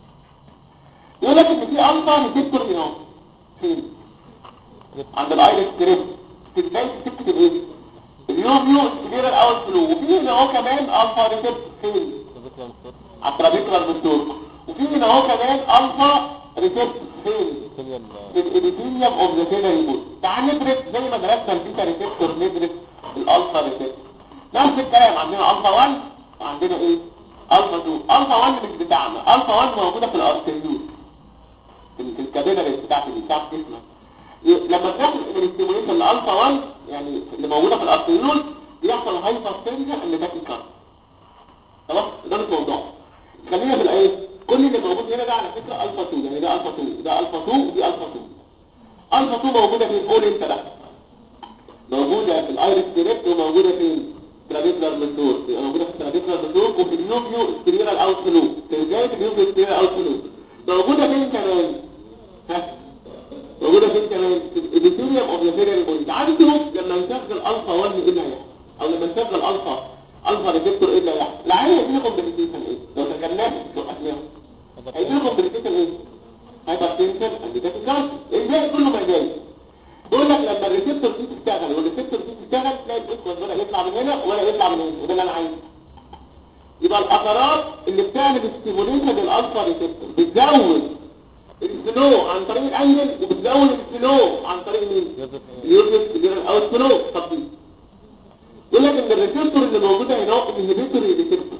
يقول لك ان في الفا ريسبتور هنا فين عند الايرس كريب في بدايه سكه الايه اليوم يو سبيرال اول فلو وفي هنا اهو كمان الفا ريسبتور فين ذكرى مصر على الترابيكولار بالدور وفي هنا اهو كمان الفا ريسبتور فين كيمياء في الابيثيليوم اوف ذا سيلري بول تعال ندرس زي ما درسنا البيتا ريسبتور ندرس الالفا ريسبتور نفس الكلام عندنا الفا 1 وعندنا ايه الفا 2 الفا 1 مش بتاعنا الفا 1 موجوده في الارتريول في في الكابيلاريز بتاعت اللي بتاعت جسمك ي- لما بناخد الاستيموليشن الالفا 1 يعني اللي موجوده في الارتريول بيحصل هايبر تنشن اللي باكي كارد خلاص ده مش موضوع خلينا في الايه كل اللي موجود هنا ده على فكره الفا 2 يعني ده الفا 2 ده الفا 2 ودي الفا 2 الفا 2 موجوده في قول انت بقى موجوده في الايرس ديريكت وموجوده في ترابيكولار بالدور موجوده في الترابيكولار بالدور وفي النوفيو ستريرال اوت فلو في بدايه النوفيو ستريرال اوت فلو موجوده فين كمان ها موجوده فين كمان في الابيثيليوم اوف ذا فيرال بوينت عارف لما نشغل الفا 1 ايه اللي هيحصل او لما نشغل الفا الفا ريسبتور ايه اللي هيحصل العين هيجي لكم بريسيشن ايه لو تكلمنا وقفناها هيجي لكم بريسيشن ايه هايبر تنشن انديكاتيف الباقي كله ما جاي بيقول لك لما الريسبتور دي تشتغل والريسبتور دي تشتغل تلاقي الاسود ولا يطلع من هنا ولا يطلع من هنا وده اللي انا عايزه يبقى الاثرات اللي بتعمل ستيموليشن للالفا ريسبتور بتزود الفلو عن طريق الانجل وبتزود الفلو عن طريق مين اليوزر اللي او الفلو طب يقول لك ان الريسبتور اللي موجوده هنا هو انهبيتور ريسبتور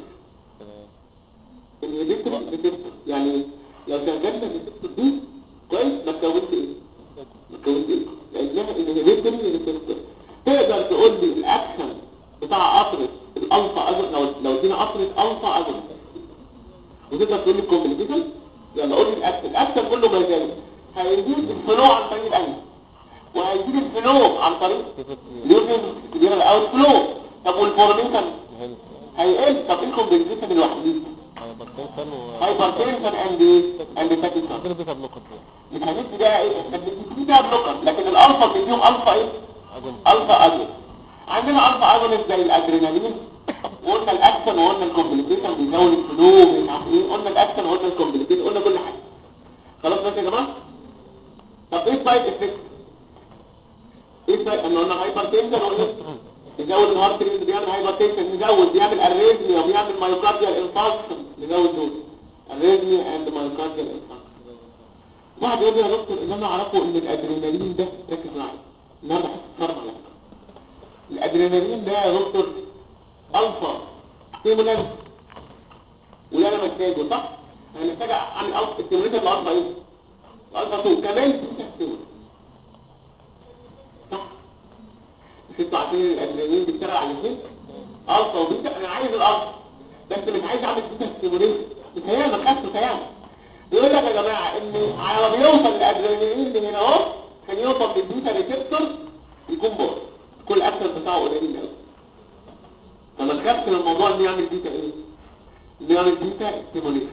انهبيتور ريسبتور يعني لو شغلت الريسبتور دي كويس ما تكونش ايه ما تكونش ايه لانها انهبيتور ريسبتور تقدر تقول لي الاكشن بتاع قطره الالفا اجر لو لو ادينا قطره الفا اجر وتقدر تقول لي الكومبليكيشن يلا قول لي الاكشن الاكشن كله ما يجري هيزيد الفلو عن طريق الانجل وهيزيد الفلو عن طريق اليوزر كبير الاوت فلو طب والفورميشن هيقل طب ايه الكومبليكيشن الوحيد هايبر تنشن اند اند ساتيسفاكشن مش هندي ده ايه احنا بندي ده بلوكر لكن الالفا بيديهم الفا ايه الفا اجل عندنا الفا اجونست زي الادرينالين وقلنا الاكشن وقلنا الكومبليكيشن بيزود الفلو مش عارف ايه قلنا الاكشن وقلنا الكومبليكيشن قلنا كل حاجه خلاص ماشي يا جماعه طب ايه سايد افكت ايه سايد احنا قلنا هايبر تنشن وقلنا يزود الهارت ريت بيعمل هايبر تنشن يزود بيعمل اريزميا وبيعمل مايوكارديال انفاركشن نزود دول اريزميا اند مايوكارديال انفاركشن واحد يقول لي يا دكتور ان انا اعرفه ان الادرينالين ده ركز معايا النهارده حاسس فرق على فكره الادرينالين ده يا دكتور الفا ستيمولانت ولا انا محتاجه صح انا محتاج اعمل الفا ستيمولانت الالفا ايه الالفا 2 كمان بيتا ستيمولانت صح مش انتوا عارفين الادرينالين بيشتغل على الاثنين الفا وبيتا انا عايز الالفا بس مش عايز اعمل بيتا ستيمولانت متهيألي ما خدته تمام يقول لك يا جماعه ان على ما بيوصل الادرينالين من هنا اهو كان يوصل للبيتا ريسبتور يكون بور كل اكتر بتاعه قليل قوي فما تخافش من الموضوع انه يعمل بيتا ايه انه يعمل بيتا ستيموليشن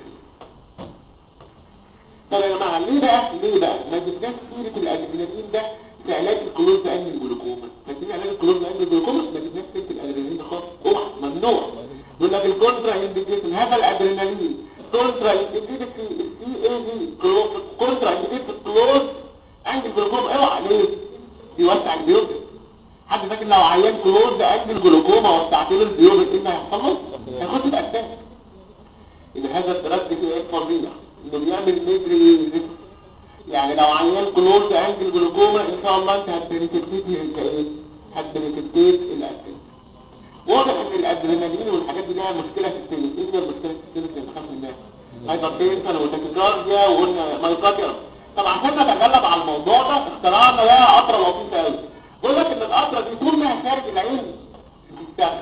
طب يا جماعه ليه بقى ليه بقى ما جبناش سيره الادرينالين ده في علاج الكلوز انجل الجلوكوما فاكرين علاج الكلوز انجل الجلوكوما ما جبناش سيره الادرينالين ده خالص اوعى ممنوع يقول لك الكونترا انديكيشن هذا الادرينالين كونترا انديكيشن في السي اي دي كونترا انديكيشن في الكلوز انجل الجلوكوما اوعى ليه بيوسع البيوتك حد فاكر لو عيان كلوز انجل جلوكوما وسعت له البيوتك ايه اللي هيحصل له هياخد الاساس ان هذا التردد فيه ايه فظيع انه بيعمل ميجري يعني لو عيان كلوز انجل جلوكوما ان شاء الله انت هتبنكتيت انت ايه هتبنكتيت الاساس واضح ان الادرينالين والحاجات دي لها مشكله في السيلز ايه هي المشكله في السيلز اللي بنخاف منها هايبرتنشن وتاكيكارديا وقلنا مايوكارديا طب عشان نتغلب على الموضوع ده اخترعنا بقى قطره لطيفه قوي بقول لك ان القطره دي طول ما هي خارج العين بتشتغل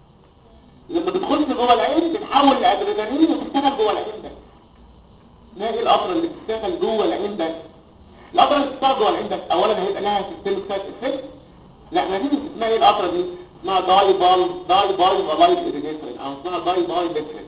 لما بتخش جوه العين بتتحول لادرينالين وتشتغل جوه العين ده ما هي القطره اللي بتشتغل جوه العين ده القطره اللي بتشتغل جوه العين ده اولا هيبقى لها سيستم سايد افكت لا ما دي اسمها ايه القطره دي اسمها داي باي داي باي فلايت اريجيترين او اسمها داي باي بيترين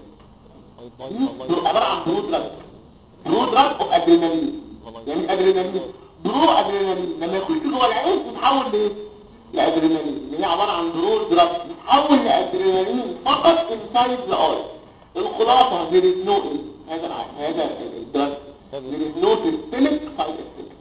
عباره عن برو دراج برو دراج اوف ادرينالين يعني ادرينالين برو ادرينالين لما يخش جوه العين يتحول لايه لادرينالين اللي هي عباره عن برو دراج يتحول لادرينالين فقط انسايد ذا اي الخلاصه there is no هذا هذا الدراج there is no systemic side effect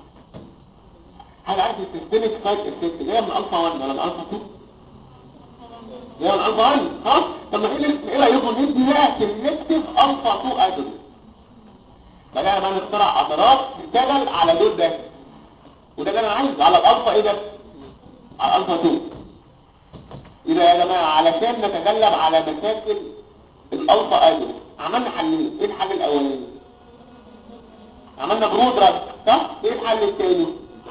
هل عارف السيستميك سايد افكت جايه من الفا 1 ولا من الفا 2 جايه من الفا 1 ها طب ما ايه ايه رايكم ندي بقى سيلكتيف الفا 2 اجونست بدأنا بقى نخترع عضلات تشتغل على دول ده وده اللي انا عايز على الالفا ايه ده على الالفا 2 يبقى يا جماعه علشان نتغلب على مشاكل الالفا اجونست عملنا حلين ايه الحل الاولاني عملنا برود رد صح ايه الحل الثاني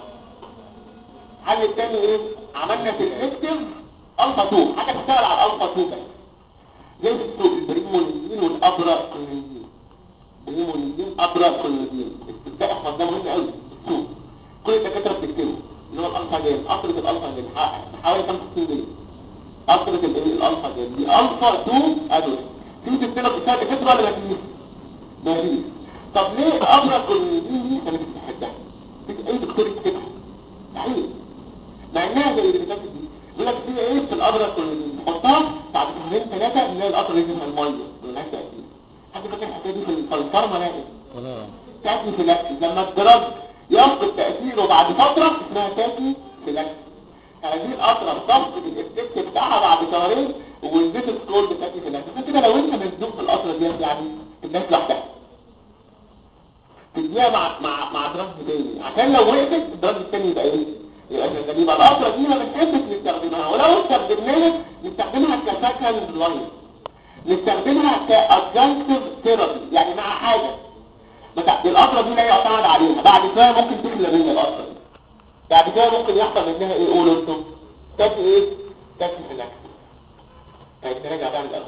الحل الثاني ايه عملنا سيلكتيف الفا 2 حاجه تشتغل على الالفا 2 بس زي السوق البريمونيزين والابراكونيزين بريمونيزين ابراكونيزين استبداء احفظ ده مهم قوي السوق كل الدكاتره بتكتبه اللي هو الالفا جيم قطره الالفا جيم حوالي 65 جنيه قطره الايه الالفا جيم دي الفا 2 ادوس في تستنى بتاعت كتر ولا ما فيش ما فيش طب ليه الابراكونيزين دي كانت بتحدها اي دكتور يكتبها صحيح مع انها زي اللي بتاعت دي يقول لك في ايه في القدره الكلوريدين تحطها بعد شهرين ثلاثه نلاقي القطر ينزل في الميه ملهاش تاثير حد فاكر الحكايه دي في الفارما لا ولا تاكي فلاكسي لما الدرج يفقد تاثيره بعد فتره اسمها تاكي فلاكسي هذه القطره بتفقد الافكت بتاعها بعد شهرين والبيت السكرول بتاكي فلاكسي عشان كده لو انت مزنوق في القطره دي يعني الناس لوحدها تديها مع مع مع دراج تاني عشان لو وقفت الدراج التاني يبقى ايه يبقى شغالين يبقى القطره دي ما بنحبش نستخدمها ولو استخدمناها نستخدمها كسكند لاين نستخدمها كادجانتيف ثيرابي يعني مع حاجه بتاع القطره دي لا يعتمد عليها بعد شويه ممكن تخلى منها القطره دي بعد كده ممكن يحصل منها ايه قولوا انتم تاكي ايه تاكي في الاكل طيب نراجع بقى من الاول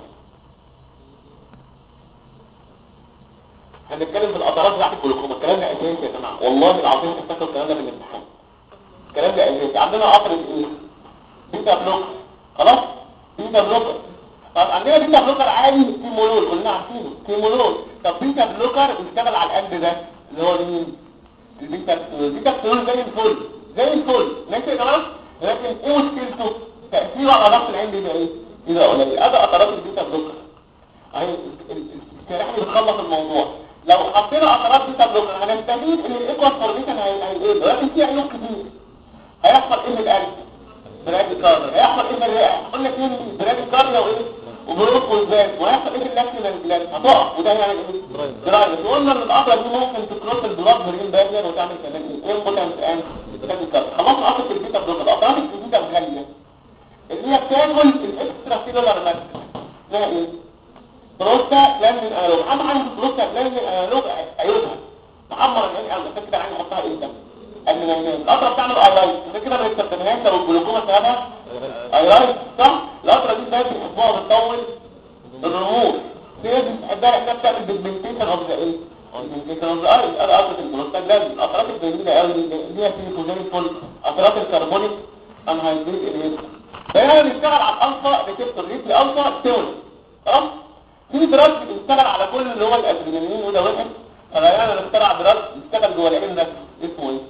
هنتكلم في القطرات بتاعت الجلوكوما الكلام ده اساسي يا جماعه والله العظيم افتكروا الكلام ده في الامتحان الكلام ده اساسي عندنا قطره ايه بيتا بلوك خلاص بيتا بلوكر طب عندنا بيتا بلوكر عادي ستيمولول قلنا عارفينه ستيمولول طب بيتا بلوكر بيشتغل على القلب ده اللي هو مين البيتا البيتا بلوكر زي الفل زي الفل ماشي يا جماعه لكن ايه مشكلته تاثيره على ضغط العين بيبقى ايه بيبقى قليل ادي قطرات البيتا بلوكر اهي الشريحه اللي بتخلص الموضوع لو حطينا قطرات بيتا بلوكر هنستفيد ان الايكوال فورميشن هيقل ولكن في عيوب كتير هيحصل ايه للقلب براد كارد هيحصل ايه بالرئه قلنا اثنين براد كارد وايه وبروك والباب وهيحصل ايه بالاكل جلاند هتقع وده يعني ايه درايف وقلنا ان القطره دي ممكن تكروس البلاد برين بارير وتعمل كمان ايه ايه بوتنت ان براد كارد خلاص قطره البيتا بلوكر القطرات الجديده الغاليه اللي هي بتاكل الاكسترا سيلولار ماتر اسمها ايه بروستا لامين انالوج اهم حاجه في بروستا لامين انالوج عيوبها تعمر العين قوي عشان كده العين نحطها ايه ده قبل ما ينام القطره بتعمل ايرايت عشان كده ما يستخدمهاش لو الجلوكوما سببها ايرايت صح القطره دي دايما بتحبوها بتطول الرموش في ناس بتحبها انها بتعمل بيجمنتيشن اوف ذا ايه البيجمنتيشن اوف ذا اي ادي قطره البروستا لازم القطرات الجميله قوي دي اللي هي سيليكوزين فول قطرات الكربونيك انهيدريت اليد فهنا بنشتغل على الالفا ريسبتور ريت الالفا تيون تمام في دراج بيشتغل على كل اللي هو الادرينالين وده واحد فغيرنا نخترع دراج بيشتغل جوه العين ده اسمه ايه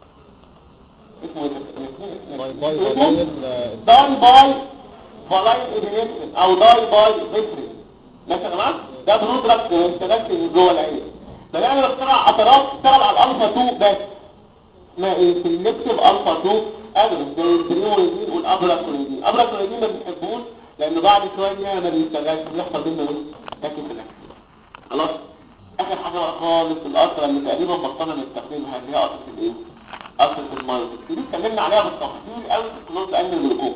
اسمه ايه باي باي اسمه باي داي باي فلاين ادرينالين او داي باي فيترين ماشي يا جماعه ده برو دراج بيشتغل جوه العين فغيرنا نخترع قطرات تشتغل على الالفا 2 بس اسمها ايه سيلكتيف الفا 2 ادرس زي البريموليدين والابراسوليدين الابراسوليدين ما بنحبوش لان بعد شويه ما بيشتغلش بيحصل بينا ايه لكن في الاكل خلاص اخر حاجه بقى خالص القطره اللي تقريبا بطلنا نستخدمها اللي هي قطره الايه قطره المايوتكس دي اتكلمنا عليها بالتفصيل قوي في كلوز علم الجلوكوز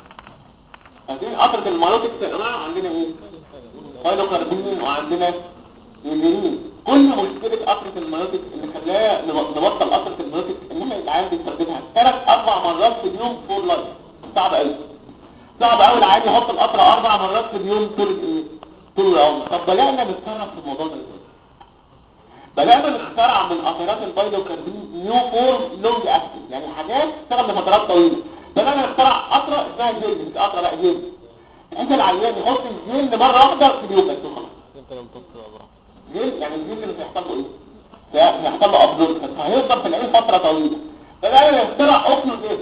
فاكرين قطره المايوتكس يا جماعه عندنا ايه فايلوكاربين وعندنا يمين كل مشكلة قطرة المناطق اللي خلاها نبطل قطرة المناطق ان احنا العيان بيستخدمها ثلاث اربع مرات في اليوم فور لايف صعب قوي صعب قوي العيان يحط القطرة اربع مرات في اليوم طول ايه طول العمر طب بلاقنا نتصرف في الموضوع ده ازاي بلاقنا نخترع من قطرات البايلوكاربين نيو فورم لونج اكتنج يعني حاجات تشتغل لفترات طويلة بلاقنا نخترع قطرة اسمها جيل مش قطرة لا جيل انت العيان يحط الجيل مرة واحدة في اليوم بس وخلاص انت لم تصل الله ليه؟ يعني الجيل اللي هيحصل له ايه؟ هيحصل له ابزورب فهيفضل في العين فتره طويله فده يخترع اوبنو ايه؟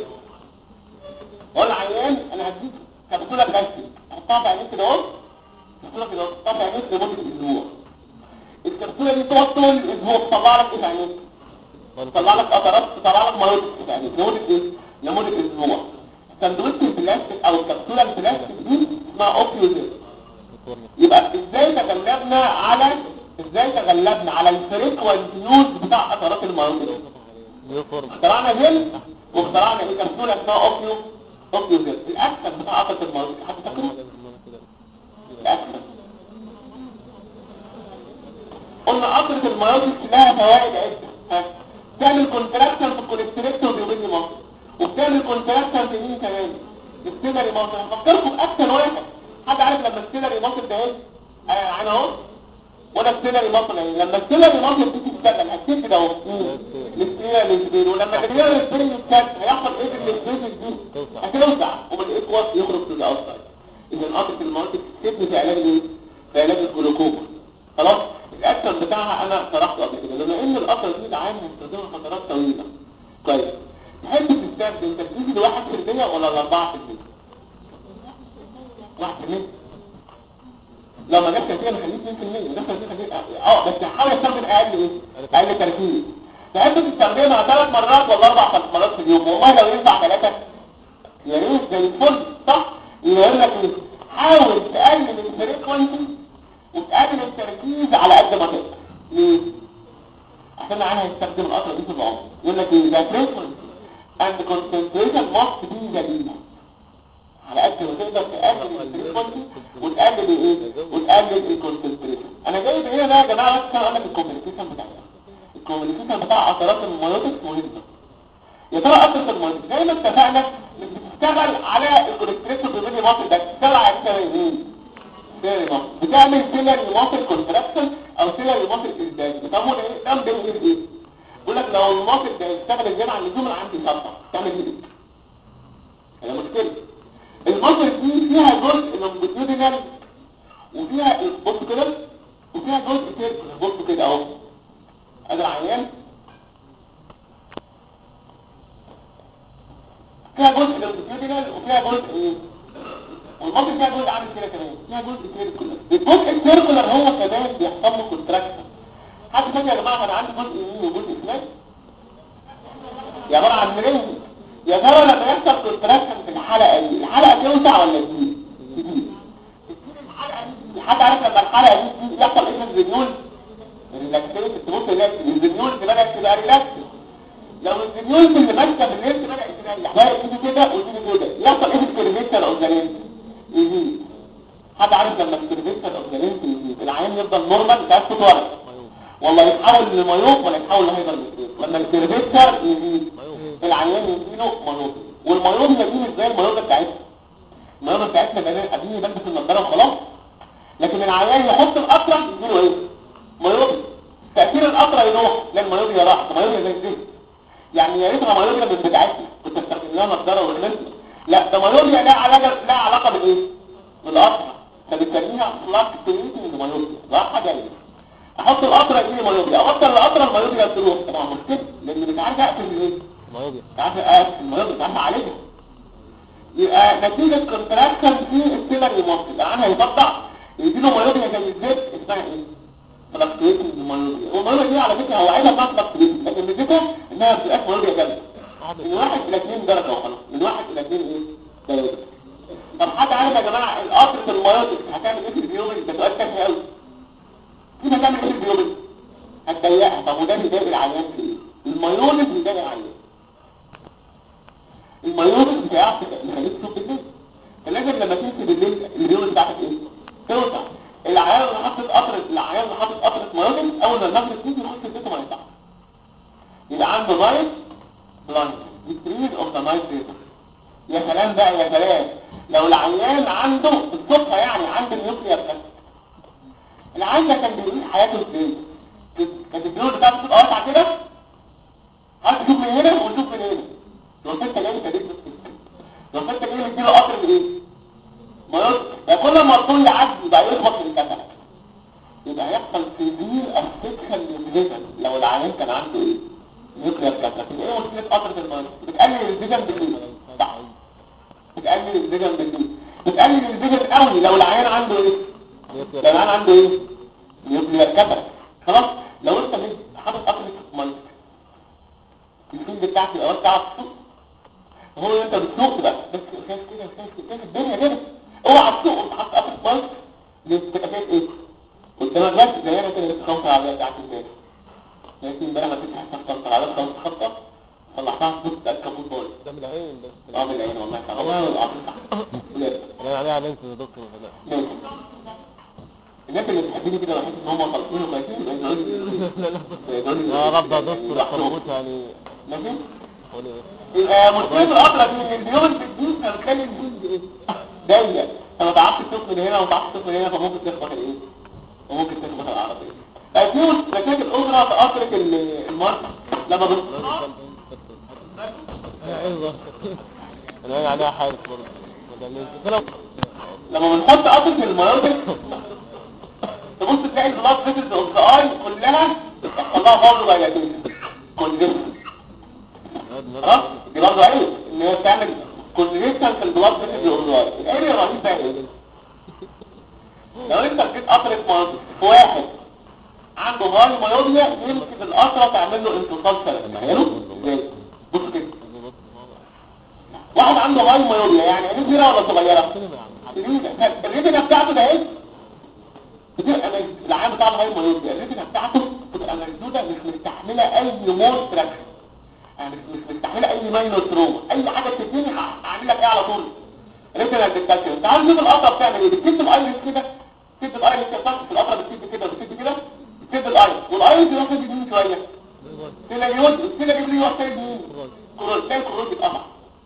ولا عيان انا هديك كبسوله بلاستيك هحطها في عينيك كده اهو كبسوله كده اهو تحطها في عينيك لمده اسبوع الكبسوله دي تقعد طول الاسبوع تطلع لك ايه في عينيك؟ تطلع لك قطرات تطلع لك مايوتكس في عينيك لمده ايه؟ لمده اسبوع سندوتش البلاستيك او الكبسوله البلاستيك دي اسمها اوبيوزيت يبقى ازاي تغلبنا على ازاي تغلبنا على الفريكوانت يوز بتاع قطرات المايوتكس يفرم اخترعنا جل واخترعنا ايه كبسوله اسمها اوبيو اوبيو جل الاكسب بتاع قطره المايوتكس حد فاكره الاكسب قلنا قطره المايوتكس لها فوائد عده ها بتعمل كونتراكشن في الكوليستريكتور بيوبيني مصر وبتعمل كونتراكشن في مين كمان السيلري مصر هفكركم باكتر واحد حد عارف لما السيلري مصر ده ايه آه، انا اهو ولا السيلري مصر ايه لما السيلري مصر دي تشتغل هتشد ده اهو الاستريا للسبيل ولما الاستريا للسبيل يتكت هيحصل ايه بالسبيل دي توسع. هتوسع ومن الاكواس يخرج في الاوسط اذا قطره المناطق تبني في علاج ايه في علاج الجلوكوما خلاص الاكشن بتاعها انا شرحته قبل كده بما ان القطره دي العين هيستخدمها فترات طويله طيب تحب تستخدم تركيز لواحد في المية ولا لأربعة في المية؟ واحد في المية لو ما جبت كده نخليه 2% نخليه خليه اه بس حاول استخدم اقل ايه اقل تركيز تحب تستخدمها ثلاث مرات ولا اربع مرات في اليوم والله لو ينفع ثلاثه يا ريت زي الفل صح يقول لك ايه حاول تقلل الفريكونسي وتقلل التركيز على قد ما تقدر ليه عشان العين هيستخدم القطره دي في العمر يقول لك ايه ده frequency and concentration must be جديده على قد ما تقدر تقلل الفريكونسي وتقلل الايه وتقلل الكونسنتريشن انا جايب هنا ده يا جماعه بس اقول لك الكوميونيكيشن بتاعها الكوميونيكيشن بتاع قطرات المايوتكس مهمه يا ترى قطره المايوتكس زي ما اتفقنا مش بتشتغل على الكوليستريشن بيبني مصر ده بتشتغل على السيرين سيري مصر بتعمل سيلري مصر كونتراكشن او سيلري مصر ازداد بتعمل ايه ده بيعمل ايه بيقول لك لو المصر ده يشتغل زياده عن اللزوم انا عندي شطه تعمل ايه هي مشكله المصر دي فيها جزء لونجيتيودينال وفيها بص كده وفيها جزء سيركل بص كده اهو ادي العيان فيها جزء لونجيتيودينال وفيها جزء ايه والمصل فيها جزء عامل كده كمان فيها جزء سيركولر الجزء السيركولر هو كمان بيحصل له كونتراكشن حد فاكر يا جماعه انا عندي جزء يمين وجزء شمال يا عباره عن رينج يا ترى لما يحصل كونتراكشن في الحلقه دي الحلقه توسع ولا تزيد تزيد حد عارف لما الحلقه دي يحصل ايه في الزنيول ريلاكسيشن تبص ريلاكس الزنيول بدات تبقى ريلاكس لو الزنيول اللي ماسكه في الليل بدات تريح بقى ايدي كده وايدي كده يحصل ايه في الكيرفيتشر اوف ذا لينس يزيد حد عارف لما الكيرفيتشر اوف ذا لينس يزيد العين يفضل نورمال مش عارف صوت ورا والله يتحول لمايوب ولا يتحول لهايبر لما الكيرفيتشر يزيد العيان يجيله مايوب والمايوب يجيله ازاي المايوب بتاعتنا المايوب بتاعتنا بقى قاعدين يلبس النضاره وخلاص لكن العيان يحط القطره يجيله ايه مايوب تاثير القطره يروح لا المايوب يا راح المايوب زي الزفت يعني يا ريتها مايوب من بتاعتنا كنت استخدم لها نضاره والنسبه لا ده مايوب لها علاقه لها علاقه بالايه بالقطره فبتسميها فلاكتويتنج مايوب ده حاجه يعني احط القطره يجيلي مايوب احط القطره المايوب تروح طبعا مشكله لان مش عارف اقفل الايه مايوبيا تعرف اقفل المايوب مش عارف اعالجها يبقى نتيجة كونتراكشن في السيلر يمصل العين هيفتح يديله مايوبيا زي الزيت اسمها ايه؟ فلاكتويتنج مايوبيا والمايوبيا دي على فكرة هو عايزة بتاعت فلاكتويتنج لكن ميزتها انها ما بتبقاش مايوبيا جامدة من واحد الى اثنين درجة وخلاص من واحد الى اثنين ايه؟ درجة طب حد عارف يا جماعة القطرة المايوبيا هتعمل ايه في البيومي ده سؤال تافه قوي كيف هتعمل ايه في البيومي؟ هتضيقها طب وده بيضايق العيان في ايه؟ المايونيز بيضايق العيان المايونيز بتاعك يخليك تشوف بالليل فلازم لما تمشي بالليل المايونيز بتاعتك ايه؟ توسع العيان اللي حاطط قطرة العيان اللي حاطط قطرة مايونيز اول ما المغرب تيجي يخش البيت ما ينفعش يبقى عنده نايت بلاند ديكريز اوف ذا نايت ريتم يا سلام بقى يا سلام لو العيان عنده الصبح يعني عنده النيوكليير بس العيان ده كان بيعيش حياته ازاي؟ كانت الجنود بتاعته تبقى واسعه كده عايز تشوف من هنا وتشوف من هنا لو انت جاي كده لو انت جاي مديله قطر بايه ما يص... كل ما الطول يعدي يبقى يخبط في الكتف يبقى هيحصل سيفير افكشن للفيجن لو العيان كان عنده ايه نيوكلير كاتراك ايه مشكله قطره الميه بتقلل الفيجن بالليل صح بتقلل الفيجن بالليل بتقلل الفيجن قوي لو العيان عنده ايه لو العيان عنده ايه نيوكلير كاتراك خلاص لو انت مش حاطط قطره ميه الفيلد بتاعك الاول بتاعك تسوق هو انت بتسوق بقى بس شايف كده شايف كده الدنيا كده اوعى تسوق وانت حاطط قطره ميه ليه تبقى شايف ايه قدامك بس زي انا كده لسه خمسه عربيه بتاعت البيت لكن امبارح ما كنتش حاسس خمسه عربيه خمسه خطه صلحتها في بص كابوت بايظ ده من العين بس اه من العين والله تعالى والله العظيم صح لا انا عليها علامة يا دكتور لا ماشي الناس اللي بتحبني كده بحس ان هم خلصين وكويسين يبقى يقولوا لي يا رب يا دكتور الخربوط يعني ماشي قولي يبقى مشكلة القطرة دي ان البيوم في الجيش هتخلي الجيش ايه؟ ضيق فما تعرفش تشوف من هنا وما تعرفش تشوف من هنا فممكن تخبط الايه؟ وممكن تخبط العربية. فيكون مشاكل أخرى في قطرة ال- المرضى لما بنص ايوه انا عين عليها حارس برضه ما تعملش كلام لما بنحط قطرة المناطق تبص تلاقي البلاط فيتس اوف ذا اي كلها يحصل لها برضه دايلاتيشن كونجكشن خلاص دي برضه عيب ان هي بتعمل كونجكشن في البلاط فيتس اوف ذا اي العيب الرهيب بقى ايه؟ لو انت اديت قطرة مناطق في واحد عنده هاي مايوبيا يمسك القطرة تعمل له انتصال سلبي تخيلوا ازاي؟ بص كده واحد عنده هاي مايوبيا يعني عينيه كبيرة ولا صغيرة؟ الريتنا بتاعته ده ايه بتبقى مج- العام بتاع الهاي مايوبيا الريتنا بتاعته بتبقى مسدوده مش مستحمله اي مور تراكشن يعني مش مش مستحمله اي ماينور تروما اي حاجه تديني ه- هعمل لك ايه على طول ريتنا ديتاكشن تعال نشوف القطره بتعمل ايه بتسد الايرس كده بتسد الايرس كده في القطره بتسد كده بتسد كده بتسد الايرس والايرس يروح يجي يمين شويه تلاقي يود تلاقي يجي يروح تاني يمين كروز تلاقي الكروز بيتقطع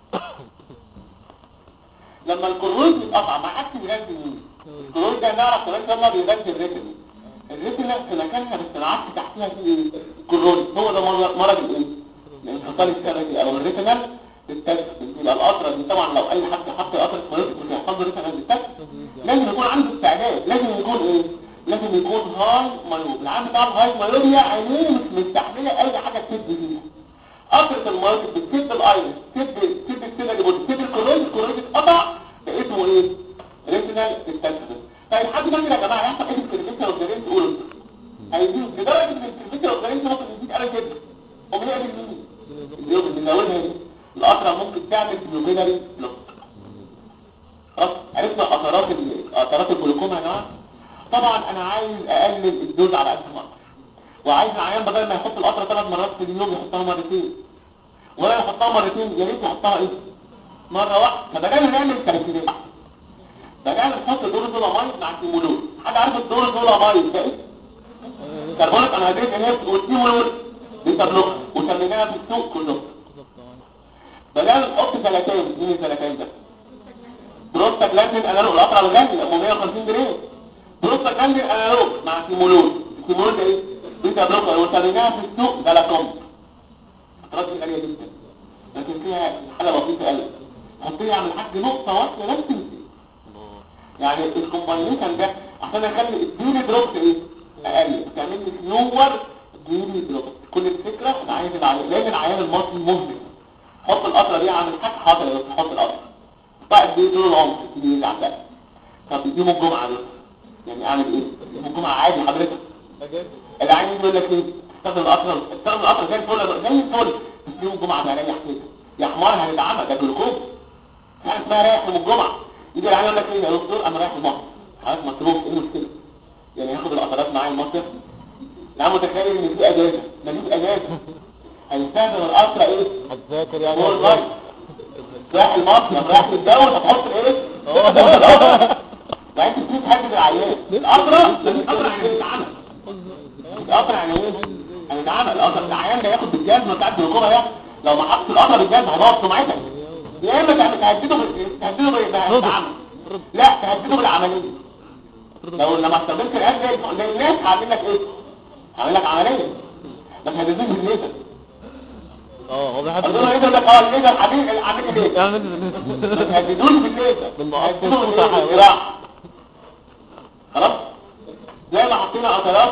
لما الكروز بيتقطع ما عادش بيغذي مين الكروز ده نعرف كمان لما بيغذي الريتنا الريتنا في مكانها بس العكس تحتها في ايه الكروز هو ده مرض مرض الايه الانفصال الشبكي او الريتنال بالتكس يبقى القطره دي طبعا لو اي حد حط قطره مريض مش هيحصل له ريتنال بالتكس لازم يكون عنده استعداد لازم يكون ايه لازم يكون هاي مايوب العام بتاع الهاي مايوبيا عينيه مش مستحمله اي حاجه تسد فيها قطرة المايك بتسد الايرس تسد تسد السيلة اللي بتسد الكوريج الكوريج اتقطع ده اسمه ايه ريتينال ديستنسبل طيب حد فاكر يا جماعه يحصل ايه في الكريفيكال اوبزرفنت تقولوا هيزيد لدرجه ان الكريفيكال اوبزرفنت ممكن يزيد قوي جدا ومن هي مين اليوم اللي اولها دي القطره ممكن تعمل بلومينري بلوك خلاص عرفنا قطرات ال- قطرات الجلوكوما يا جماعه طبعا انا عايز اقلل الدوز على قد ما اقدر وعايز العيان بدل ما يحط القطره ثلاث مرات في اليوم يحطها مرتين ولا يحطها مرتين يا ريت يحطها ايه مره واحده فبدل نعمل كالكوليشن بدل نحط دور دولامايد مع التيمولول حد عارف الدور دولامايد ده ايه كربونيك انهيدريت انهيبت والتيمولول بيتا بلوك وسميناها في السوق كلهم بدل نحط ثلاثين مين الثلاثين ده بروستاجلاندين انالوج القطره الغالي ابو 150 جنيه بروستاجلاندين انالوج مع تيمولول التيمولول ده ايه بيتا بلوك وسميناها في السوق جلاكوم قطرات دي غاليه جدا لكن فيها حاجه بسيطه قوي حطيها على الحاج نقطه واحده بس تنزل يعني الكومباينيشن ده عشان اخلي الديلي دروب ايه اقل تعمل لي سلور ديلي دروب كل الفكره انا عايز العيان لان العيان المصري مهمل حط القطره دي على الحاج حاضر يا حط القطره بعد دي دول العمر دي اللي عندها طب يوم الجمعه ده يعني اعمل ايه يوم الجمعه عادي حضرتك العيان يقول لك ايه استخدم القطره استخدم القطره زي الفل زي الفل بس يوم الجمعه ده رايح كده يا حمار هنتعمى ده جلوكوز حاجه اسمها رايح يوم الجمعه يجي العيان يقول لك ايه يا دكتور انا رايح المصر حضرتك مصروف ايه المشكله يعني ياخد القطرات معايا المصر لا متخيل ان في اجازه مفيش اجازه هيستخدم القطره ايه هتذاكر يعني هو الغرب رايح المصر رايح تتجوز هتحط ايه اه. وانت تشوف حد العيان القطره القطره يعني بتتعمل القطر يعني ايه؟ هنتعامل القطر العيان ده ياخد بالجزمه بتاعت الركوبه ده لو ما حطش القطر بالجزمه هيبوظ سمعتك يا اما تعمل- تهدده بال- تهدده بال- بالتعامل لا تهدده بالعمليه لو لما استخدمت الاب زي زي الناس هعمل لك ايه؟ هعمل لك عمليه ما تهددوش بالليزر اه هو بيحب اقول له يقول لك اه الليزر حبيبي العمليه ليه؟ يعني ما تهددوش بالليزر بالمقص تهددوه والقطع بالإيه؟ بالجراحة. خلاص زي ما حطينا قطرات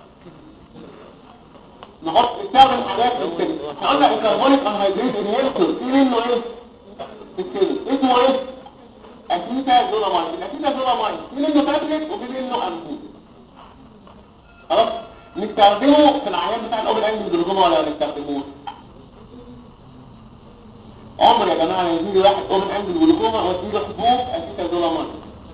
نحط نستخدم حاجات في السن احنا قلنا الكربونيك انهيدريت انهيبتور في منه ايه في السن اسمه ايه اسيتا زولامايد الاسيتا زولامايد في منه تابلت وفي منه امبول خلاص نستخدمه في العيان بتاع الاوبن انجل جلوكوما ولا ما نستخدموش عمر يا جماعه يجي واحد اوبن انجل جلوكوما واديله حبوب اسيتا زولامايد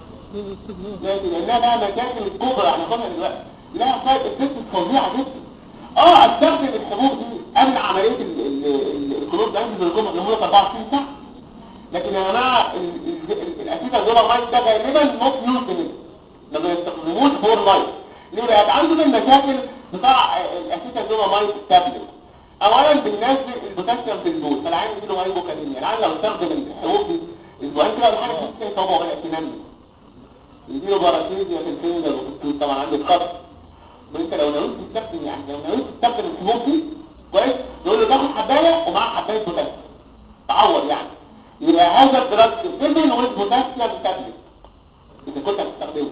لكن لانها بقى مشاكل الكبرى هناخدها دلوقتي لها سايد افكت فظيعه جدا اه استخدم الحبوب دي قبل عمليه ال- ال- ال- الكلور ده عندي بالجمعه لمده 24 ساعه لكن يا جماعه ال- ال- الاسيتا زولا مايت ده غالبا نوت يوز ما بيستخدموش فور لايف ليه بقى عندهم المشاكل بتاع الاسيتا زولا مايت تابلت اولا بالنسبه البوتاسيوم في البول فالعين يجي له هايبوكاليميا العين لو استخدم الحبوب دي اسبوعين كده ولا حاجه تحس ان صوابعه بدات تنمي يجيله باراسيزيا في الفينجر وفي التوت طبعا عندك خط وانت لو ناوي تستخدم يعني لو ناوي تستخدم الحبوب دي كويس نقول له تاخد حبايه ومعاها حبايه بوتاسيوم تعوض يعني يبقى هذا الدراج سيفن والبوتاسيوم تابلت اذا كنت هتستخدمه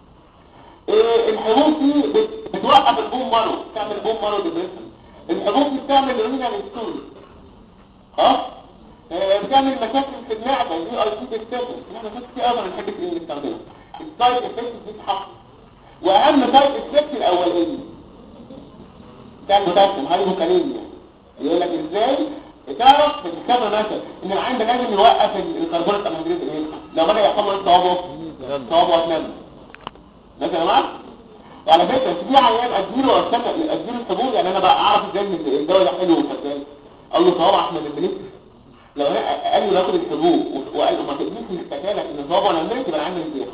إيه الحبوب دي بت- بتوقف البوم مارو بتعمل بوم مارو ديبريشن الحبوب دي بتعمل رينال ستون اه آه، بتعمل مشاكل في المعده دي اي سي ديستيشن احنا مشاكل كتير قوي بنحب اللي نستخدمها السايد افكت دي تحقق واهم سايد افكت الاولاني بتاع البوتاسيوم هايبوكاليميا يقول لك ازاي تعرف في الكتابه مثلا ان العين ده لازم يوقف ال- الكربونات الانهيدريت ايه لو بدا يحصل له صوابه صوابه اتنمى ماشي يا جماعه وعلى فكره في عيان اديله استنى اديله الحبوب يعني انا بقى اعرف ازاي ان الدواء ده حلو وشغال قال له صوابع احنا من بنكتب لو انا قال له ناخد الحبوب وقال له ما تقدرش تستكالك ان صوابه انا عملت يبقى العين ازاي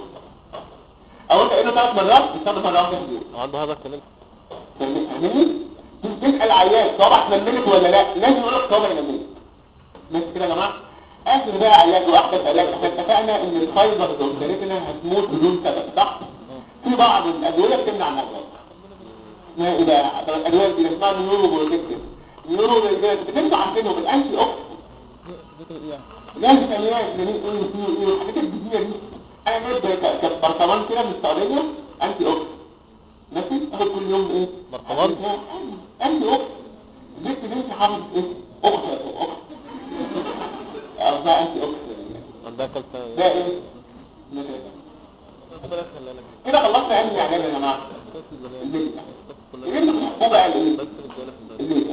او انت قايل له ثلاث مرات بتستخدم مره واحده في اليوم عنده هذا الكلام فاهمني تسال عيان صوابع تنملك ولا لا لازم يقول لك صوابع ينملك ماشي كده يا جماعه اخر بقى علاج واحده علاج احنا اتفقنا ان الفايبر والكريتين هتموت بدون سبب صح في بعض الادويه بتمنع النقص ما ايه بقى طب الادويه دي اسمها نيورو بروتكتيف نيورو بتمنع عنهم بالانتي اوكسيدنت لازم ايام جميل ايه وفيه ايه والحاجات الجديده دي انا جايب ك- ك- برطمان كده من السعوديه انتي اوكسيدنت ماشي اخد كل يوم ايه برطمان؟ انتي اوكسيدنت البنت بنتي حافظ ايه اخت اخت قصدها انت اخت عندها كلسة ده ايه ربنا يخليها لك كده خلصنا علم الاعلام يا جماعه بس الزمان البيت بس كلها ايه اللي محبوبه على ايه بس الرجالة في البلد البيت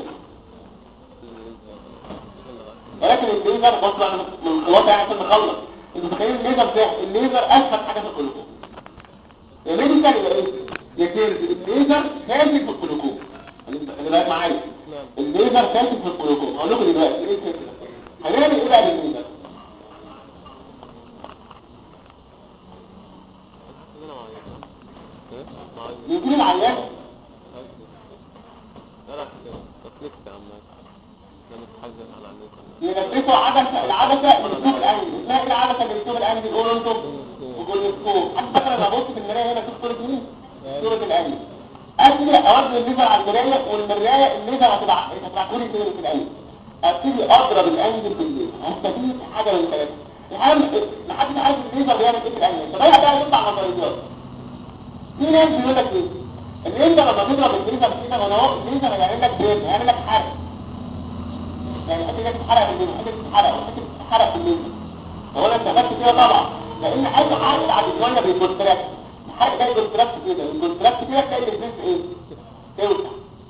ولكن الليزر بص بقى من الخلاصه يعني عشان نخلص انتوا متخيلين الليزر ده الليزر اسهل حاجه في القلوب الليزر يبقى ايه يا كيرز الليزر فاسد في القلوب اللي بقى معايا نعم الليزر فاسد في القلوب هقول لكم دلوقتي ايه الفكره هنعمل ايه بقى بالليزر انا معايا ايه معايا يجيب العيان لا لا تفليكس يا عم انا متحزن على عليك يلبسوا عدسه العدسه اللي بتشوف الانجل اسمها ايه العدسه اللي بتشوف الانجل قولوا انتم وجولسكوب حتى فاكر لما ابص في المرايه هنا شوف صوره مين صوره الانجل ابتدي اوجه الليزر على المرايه والمرايه الليزر هتبقى هتبقى كل فين في الانجل ابتدي اضرب الانجل بالليزر هستفيد حاجه من ثلاثه الحقيقه ما حدش عارف الليزر بيعمل ايه في الانجل فبدا بقى يطلع نظريات في ناس بيقول لك ايه الليزر لما تضرب الليزر كده انا اهو الليزر هيعمل لك بيت هيعمل لك حرق يعني حته كده تتحرق بالليل حته تتحرق وحته تتحرق بالليل هو انا استفدت كده طبعا لان اي حاجه بعد شويه بيكونتراكت الحرق ده بيكونتراكت كده الكونتراكت كده تلاقي الجسم ايه توسع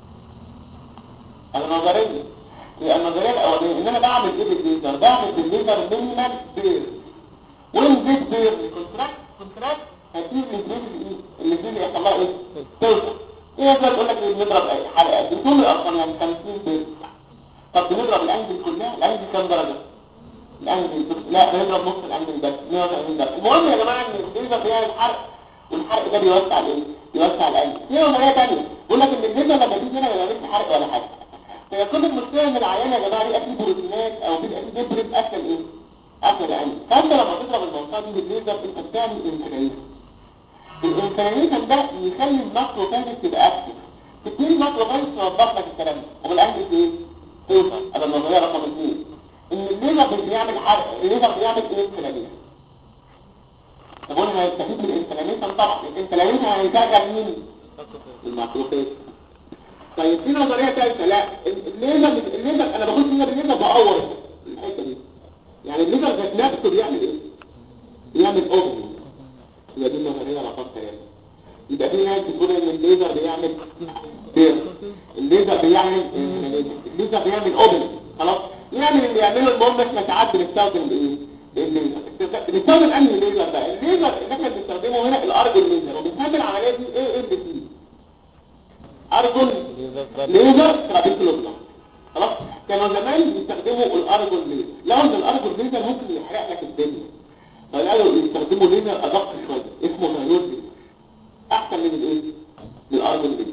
النظريه هي النظريه الاولانيه ان انا بعمل ايه بالليزر بعمل بالليزر مينيمال بير وين بيت بير الكونتراكت كونتراكت هتجيب الجسم ايه الجسم اللي يحصل لها ايه توسع ايه يقدر يقول لك بنضرب اي حلقه دي كل الارقام يعني 50 بير طب بنضرب الانجل كلها الانجل كام درجة الانجل لا بنضرب نص الانجل بس 180 درجة المهم يا جماعة ان الليزر بيعمل حرق والحرق ده بيوسع الايه بيوسع الانجل في نظريه ثانيه بيقول لك ان الليزر لما بيجي هنا ما بيعملش حرق ولا حاجه فيكون المشكله ان العيان يا جماعه دي اكيد بروتينات او بيبقى فيه دبرس اكل ايه اكل الانجل فانت لما تضرب المنطقه دي بالليزر انت بتعمل انفلاميشن الانفلاميشن ده يخلي الماكروفاجز تبقى اكتف تبتدي الماكروفاجز توضح لك الكلام ده وبالانجل ايه توصل هذا النظرية رقم اثنين ان الليزر بيعمل حرق الليزر بيعمل انفلاميشن طب قلنا هيستفيد من الانفلاميشن طبعا الانفلاميشن هيشغل مين الماكروفاج طيب في نظرية ثالثة لا الليزر الليزر انا بقول فيها بالليزر بأور الحتة دي يعني الليزر ذات نفسه بيعمل ايه بيعمل اوفن يبقى دي النظرية رقم ثلاثة يبقى في ناس بتقول ان الليزر بيعمل بير الليزر بيعمل الليزر بيعمل اوبن خلاص يعمل اللي يعمله المهم احنا ساعات بنستخدم الايه الليزر بنستخدم انهي الليزر بقى الليزر اللي احنا بنستخدمه هنا الارجون ليزر وبنسمي العمليه دي ايه ال دي ارجون ليزر ترابيكولوجيا خلاص كانوا زمان بيستخدموا الارجون ليزر لو ان الارجون ليزر ممكن يحرق لك الدنيا فقالوا يستخدموا ليزر ادق شويه اسمه فايروز احسن من الايه من الارجون ليزر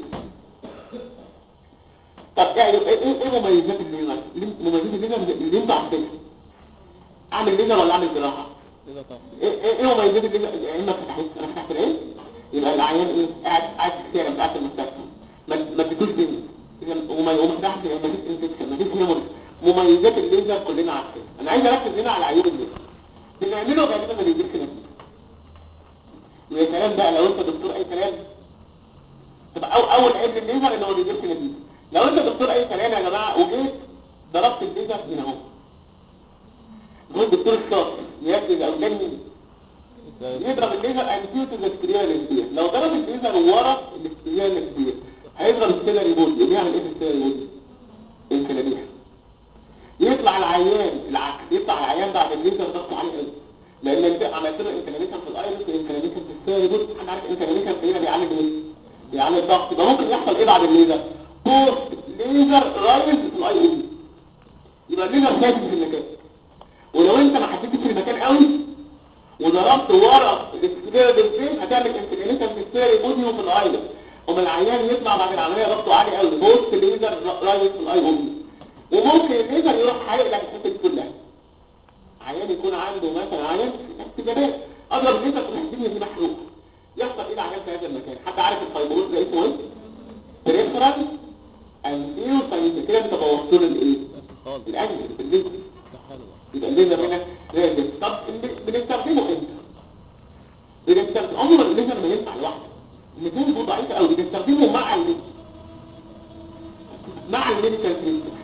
طب يعني ايه ايه مميزات الليزر مميزات الليزر اللي انت عندك اعمل ليزر ولا اعمل جراحه ايه ايه ايه مميزات الليزر يعني اما فتحت انا فتحت العين يبقى العيان ايه قاعد قاعد في الشارع قاعد في المستشفى ما ما تدوش دنيا وما وما فتحش ما فيش انفكشن ما فيش هيموريج مميزات الليزر كلنا عارفينها انا عايز اركز هنا على عيوب الليزر اللي نعمله غالبا ما بيجيبش نتيجه ويا كلام بقى لو انت دكتور اي كلام تبقى أو اول عيب الليزر انه ما بيجيبش نتيجه لو انت دكتور اي كلام يا جماعه وجيت ضربت الليزر هنا اهو هو الدكتور الشاطر يركز او جنن يضرب الليزر انتيوت الاستريال الاسبير لو ضرب الليزر ورا الاستريال الاسبير هيضرب السيلري بودي بيعمل ايه في السيلري بودي انفلاميشن يطلع العيان العكس يطلع العيان بعد الليزر ضغطه عالي قوي لان انت عملت له انفلاميشن في الايرس انفلاميشن في السيلري بودي حد عارف انفلاميشن في هنا بيعالج ايه بيعالج الضغط يبقى ممكن يحصل ايه بعد الليزر بوست ليزر رايز في الاي او دي يبقى الليزر ثابت في المكان ولو انت ما حسيتش في المكان قوي وضربت ورا الاستيريا بالفين هتعمل انفلاميشن في السيري بودي وفي الايلس ومن العيان يطلع بعد العمليه ضغطه عالي قوي بوست ليزر رايز في الاي او دي وممكن الليزر يروح حارق لك الحته دي كلها عيان يكون عنده مثلا عيان استجابات اضرب الليزر في الحته دي محروق يحصل ايه العيان في هذا المكان حد عارف الفايبروز ده اسمه ايه بريفرال انتيرو ساينس كده انت بوظت له الايه الانجل في الليزر يبقى الليزر هنا راجل طب بنستخدمه امتى بنستخدم عمر الليزر ما ينفع لوحده الاثنين بيبقوا ضعيفه قوي بنستخدمه مع الليزر مع الميديكال تريتمنت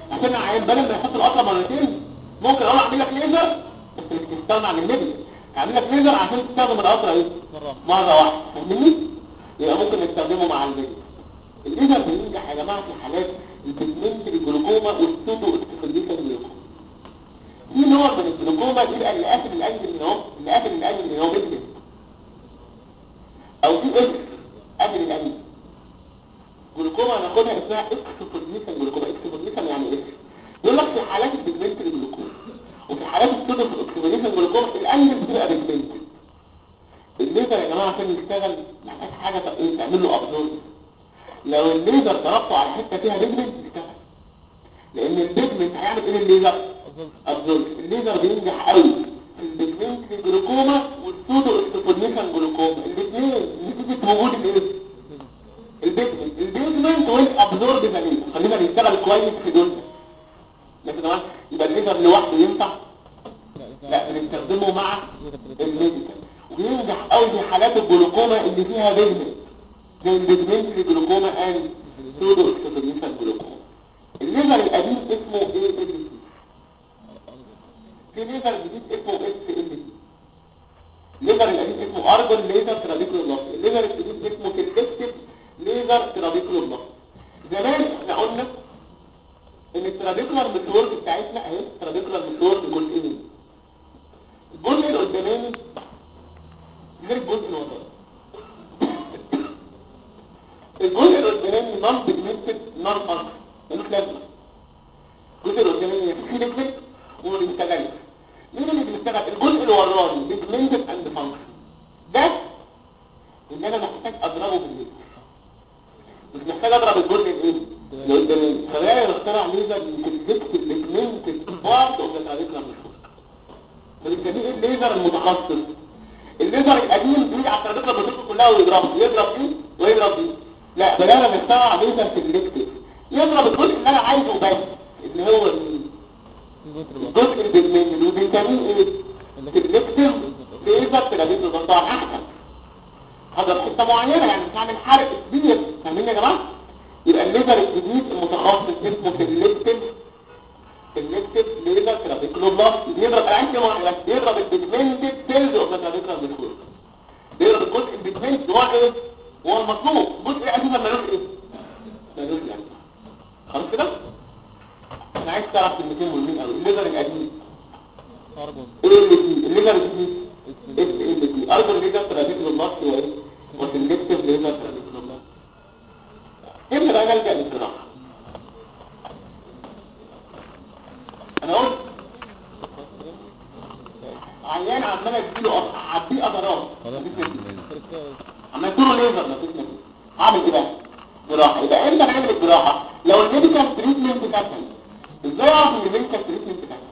عشان العيان بدل ما يحط القطره مرتين ممكن اقول اعمل لك ليزر بس مش تستغنى عن الميديا اعمل لك ليزر عشان تستخدم القطره ايه مرة مره واحده فاهمني يبقى ممكن نستخدمه مع الميديا الليزر بينجح يا جماعه في حالات البيجمنت الجلوكوما والسودو اكسفليشن جلوكوما في نوع من الجلوكوما بيبقى اللي قافل الانجل اللي هو اللي قافل الانجل اللي هو بيجمنت او في اكس قافل الانجل جلوكوما هناخدها اسمها اكسفليشن جلوكوما اكسفليشن يعني ايه يقول لك في حالات البيجمنت الجلوكوما وفي حالات السودو اكسفليشن جلوكوما الانجل بتبقى بيجمنت الليزر يا جماعه عشان يشتغل محتاج حاجه ت- ايه تعمل له ابزورب لو الليزر ضربته على حته فيها بيجمنت يشتغل لان البيجمنت هيعمل ايه الليزر أظن ابزورب الليزر بينجح قوي في البيجمنت جلوكوما والسودو اكسفوليشن جلوكوما الاثنين نتيجه وجود الايه البيجمنت البيجمنت والابزورب زميل خلينا نشتغل كويس في دول لكن طبعا يبقى الليزر لوحده ينفع لا بنستخدمه مع الميديكال وينجح قوي في حالات الجلوكوما اللي فيها بيجمنت زي البيجمنت جلوكوما اند سودو اكسفوليشن جلوكوما الليزر القديم اسمه ايه ال سي في ليزر جديد اسمه اس ال سي الليزر القديم اسمه ارجون ليزر ترابيكولو بلاس الليزر الجديد اسمه سيلكتيف ليزر ترابيكولو بلاس زمان احنا قلنا ان الترابيكولار ميثود بتاعتنا اهي الترابيكولار ميثود جزئين الجزء القداماني غير الجزء اللي وراه الجزء القداماني نون بيجمنتد نون فانكشن ملوش لازمه الجزء القداماني فيه ليكويد وما بيشتغلش مين اللي بيشتغل الجزء اللي وراني بيجمنتد اند فانكشن ده ان انا محتاج اضربه بالليل مش محتاج اضرب الجزء الايه اللي قدامي فبقى اخترع ليزر بيكتب البيجمنتد بارت اوف ذا ترابيكولار ميثود فبنسميه ايه الليزر المتخصص الليزر القديم بيجي على الترابيزه بتاعته كلها ويضرب يضرب دي ويضرب دي لا بدانا نخترع ليزر سيلكتيف يضرب الجزء اللي انا عايزه بس اللي هو ال- الجزء البيجمنت اللي بنسميه ايه سيلكتيف ليزر ترابيزه ده طبعا احسن هذا حته معينه يعني بتعمل حرق كبير فاهمين يا جماعه يبقى الليزر الجديد المتخصص اسمه سيلكتيف سيلكتيف ليزر ترابيكولو بلاس بيضرب العين واحد بيضرب البيجمنتد سيلز اوف ذا ترابيكولو بلاس بيضرب الجزء البيجمنت هو ايه هو المطلوب الجزء ايه اساسا ملوش ايه ملوش يعني خلاص كده انا عايز تعرف كلمتين مهمين قوي الليزر القديم أرجون ايه اللي فيه الليزر الجديد اس ال دي ارجو ليزر ترابيكولو بلاس هو ايه وسيلكتيف ليزر ترابيكولو بلاس امتى بقى نلجأ للجراحه انا قلت عيان عمال اديله قطع عديه قطرات خلاص مفيش نتيجة. عمال اديله ليزر مفيش نتيجة. اعمل ايه بقى جراحه يبقى امتى نعمل الجراحه لو الميديكال تريتمنت كسل ازاي اعرف ان الميديكال تريتمنت كسل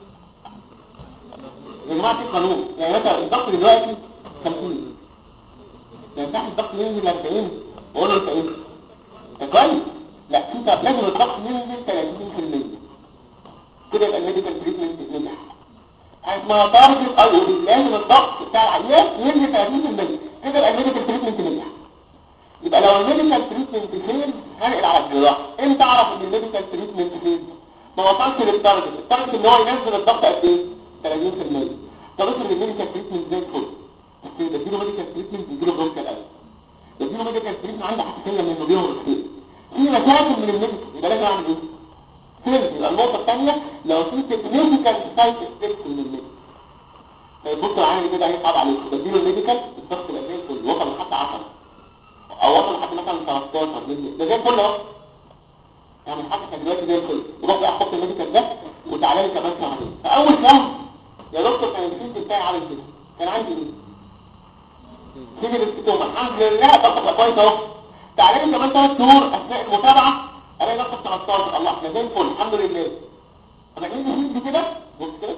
يا جماعه في قانون يعني مثلا الضغط دلوقتي 50 ما ينفعش الضغط ينزل ل 40 واقول له انت ايه ده كويس لا انت لازم الضغط ينزل 30% كده يبقى الميديكال تريتمنت نجح اسمها تارجت او لازم الضغط بتاع العيان ينزل 30% كده يبقى الميديكال تريتمنت نجح يبقى لو الميديكال تريتمنت فين هنقل على الجراحه امتى اعرف ان الميديكال تريتمنت فين ما وصلش للتارجت التارجت ان هو ينزل الضغط قد ايه 30% طب افرض الميديكال تريتمنت زي الفل بس بديله ميديكال تريتمنت بيجيله برونكال قلب بديله ميديكال تريتمنت عنده حساسيه من انه بيهرب كتير في مشاكل من الميديكال يبقى لازم اعمل ايه سيرجي يبقى النقطة الثانية لو في significant side effects من الميديكال فيبص العين كده هيصعب عليك بديله الميديكال الضغط يبقى زي الفل وصل لحد 10 او وصل لحد مثلا 13 مللي ده زي الفل اهو يعني حتى كان دلوقتي زي الفل وروح بقى احط الميديكال ده وتعالى لي كمان شهرين فاول شهر يا دكتور كان الفيز بتاعي عامل كده كان عندي ايه؟ سيجي الاستوما الحمد لله ضغط كويس اهو تعالى لي كمان ثلاث شهور اثناء المتابعه الاقي نفسك 13 الله احنا زي الفل الحمد لله انا جاي الهيد كده بص كده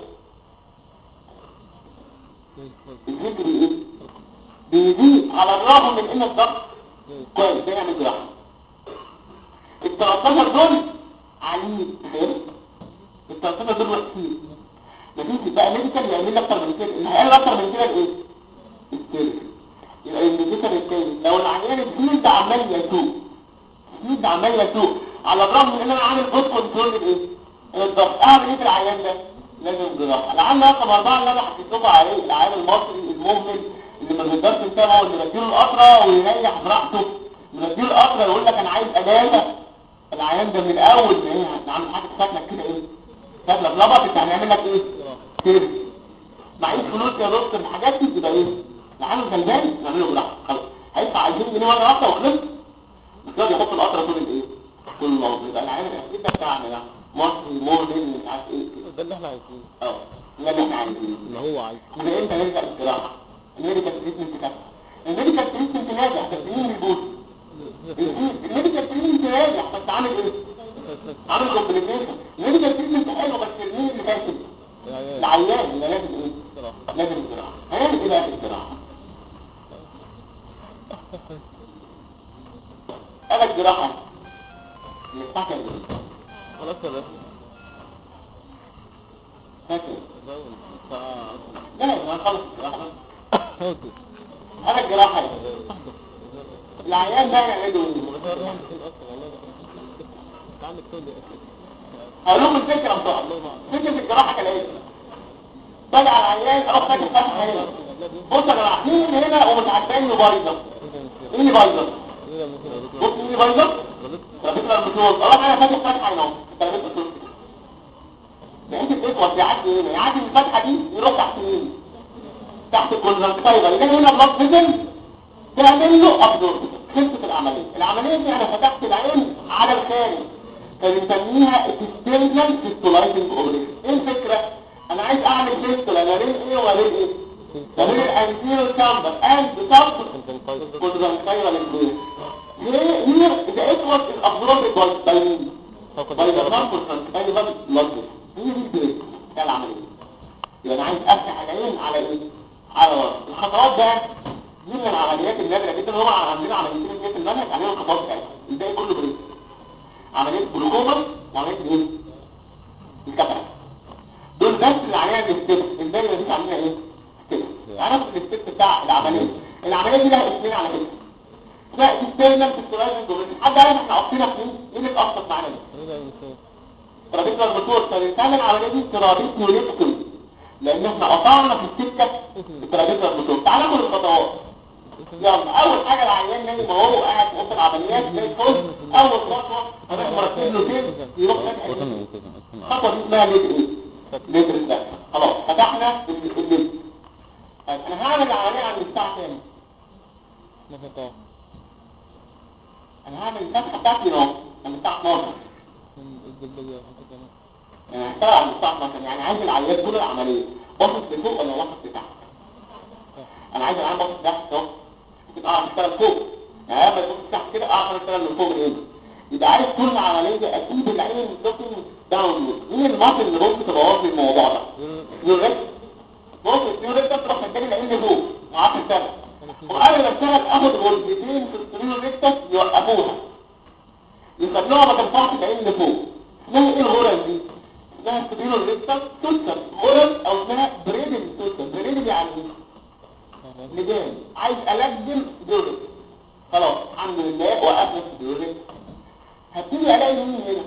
الهيد بايه بيزيد على الرغم من ان الضغط كويس ده يعمل جراحه ال 13 دول عاليين فاهم ال 13 دول وحشين مفيش بقى ميديكال يعمل لك اكتر من كده اللي هيعمل اكتر من كده الايه السيرك يبقى الميديكال التاني لو العيان الفيلد عمال يسوق الفيلد عمال يسوق على الرغم ان انا عامل بوت كنترول الايه الضغط اعمل ايه في العيان ده لازم جراحه العيان رقم اربعه اللي انا حكيت لكم عليه العيان المصري المهمل اللي ما بيقدرش يتابعه اللي بديله القطره ويريح براحته بديله القطره يقول لك انا عايز اجازه العيان ده من الاول ما ايه هنعمل حاجه شكلك كده ايه شكلك لبط هنعمل لك ايه كده معيش فلوس يا دكتور الحاجات دي تبقى ايه العيان غلبان نعمله جراحه خلاص هيدفع 20 جنيه مره واحده وخلص بس يقعد يحط القطره طول الايه طول الوقت يبقى العيان الاخير ده بتاعنا ده مصري موديل مش عارف ايه كده ده اللي احنا عايزينه اه ده اللي احنا عايزينه اللي هو عايزه يبقى انت نرجع للجراحه الميديكال تريتمنت كده الميديكال تريتمنت ناجح بس مين البوت الميديكال تريتمنت ناجح بس عامل ايه عامل كومبليكيشن الميديكال تريتمنت حلو بس مين اللي فاسد العيان اللي لازم ايه لازم الجراحه هنعمل ايه بقى في الجراحه انا الجراحه مستحكم ايه خلاص يا باشا فاكر زود ساعة لا لا هنخلص الجراحه صوتي انا الجراحه العيان ده نعمله ايه عندك تودي هقول لكم الفكره بتاعها فكره الجراحه كالاتي باجي على العيان اروح فاتح فتحه هنا بص يا جماعه مين هنا ومش عارفاني بايظه مين اللي بايظه بص مين اللي بايظه ترابيزه البطول اروح انا فاتح فتحه هنا ترابيزه البطول بقيت الاسود يعدي هنا يعدي من الفتحه دي يروح تحت مين تحت الكونجكتيفا يلاقي هنا بلاد فيزل تعمل له ابزورب خلصت العمليه العمليه دي انا فتحت العين على الخارج فبنسميها اكسترنال فيستولايزنج اوبريشن ايه الفكره انا عايز اعمل فيستولا لا ليه ايه ولا ليه ايه ولا الانتيريور كامبر اند بتاعت كونجكتيفا للبرين ليه هي اذا اخوت الابزورب باي مين باي ذا نمبر كونجكتيفا لوجيك هي دي البرين بتاع العمليه يبقى انا عايز افتح العين على ايه على ورا الخطوات ده دي من العمليات النادره جدا هم عاملين عمليتين في المنهج عليهم الخطوات بتاعتها الباقي كله بريد عمليه جلوكوما وعمليه ايه الكبرة دول بس اللي عليها الستيب الباقي مفيش عاملينها ايه كده عرفت الستيب بتاع العمليه العمليه دي لها اسمين على فكره اسمها اكسترنال فيستولايزنج حد عارف احنا قصينا في مين مين اللي اتقصد معانا ده ترابيزه الموتور فبنسمي العمليه دي ترابيزه نوريكتومي لان احنا قطعنا في السكه الترابيزه الموتور تعال ناخد الخطوات يلا اول حاجه العيان نايم اهو قاعد في اوضه العمليات زي الفل اول خطوه هنروح مركبين له فين يروح فاتح الإيه؟ الخطوه دي اسمها ليد ايه ليد ريفلكس خلاص فتحنا الليد طيب انا هعمل العمليه عند الساعه كام انا هعمل الفتحه بتاعتي اهو عند الساعه 12 يعني هشتغل عند الساعه 12 يعني عايز العيان طول العمليه باصص لفوق ولا باصص لتحت انا عايز العيان باصص تحت اهو تبقى اعرف اشتغل فوق يعني لما تبص تحت كده اعرف اشتغل من فوق الايه يبقى عايز كل عمليه اكيد العين لوكينج داون مين المصل اللي بص تبوظ لي الموضوع ده يوريك بص يوريك ده تروح مداني العين لفوق معاك السنه وقبل ما اشتغل اخد غرفتين في السرير ريكتس يوقفوها يخلوها ما ترفعش العين لفوق اسمها ايه الغرز دي اسمها سبيرو ريكتس توتر غرز او اسمها بريدنج توتر بريدنج يعني ايه لجان عايز ألجم دورك خلاص الحمد لله وقفنا في دورك هبتدي الاقي مين هنا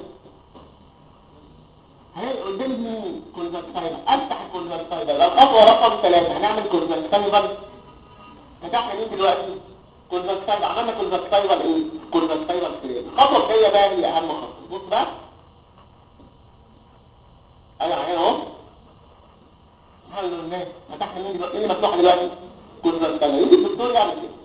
هلاقي قدامي مين كونجكتيفا افتح الكونجكتيفا لو خطوه رقم ثلاثة هنعمل كونجكتيفا فتحنا مين دلوقتي كونجكتيفا عملنا كونجكتيفا ايه كونجكتيفا الكريم الخطوه الجايه بقى هي اهم خطوه بص بقى انا عيان اهو الحمد لله فتحنا مين دلوقتي ايه اللي مفتوح دلوقتي كونجكتيفا يجي الدكتور يعمل كده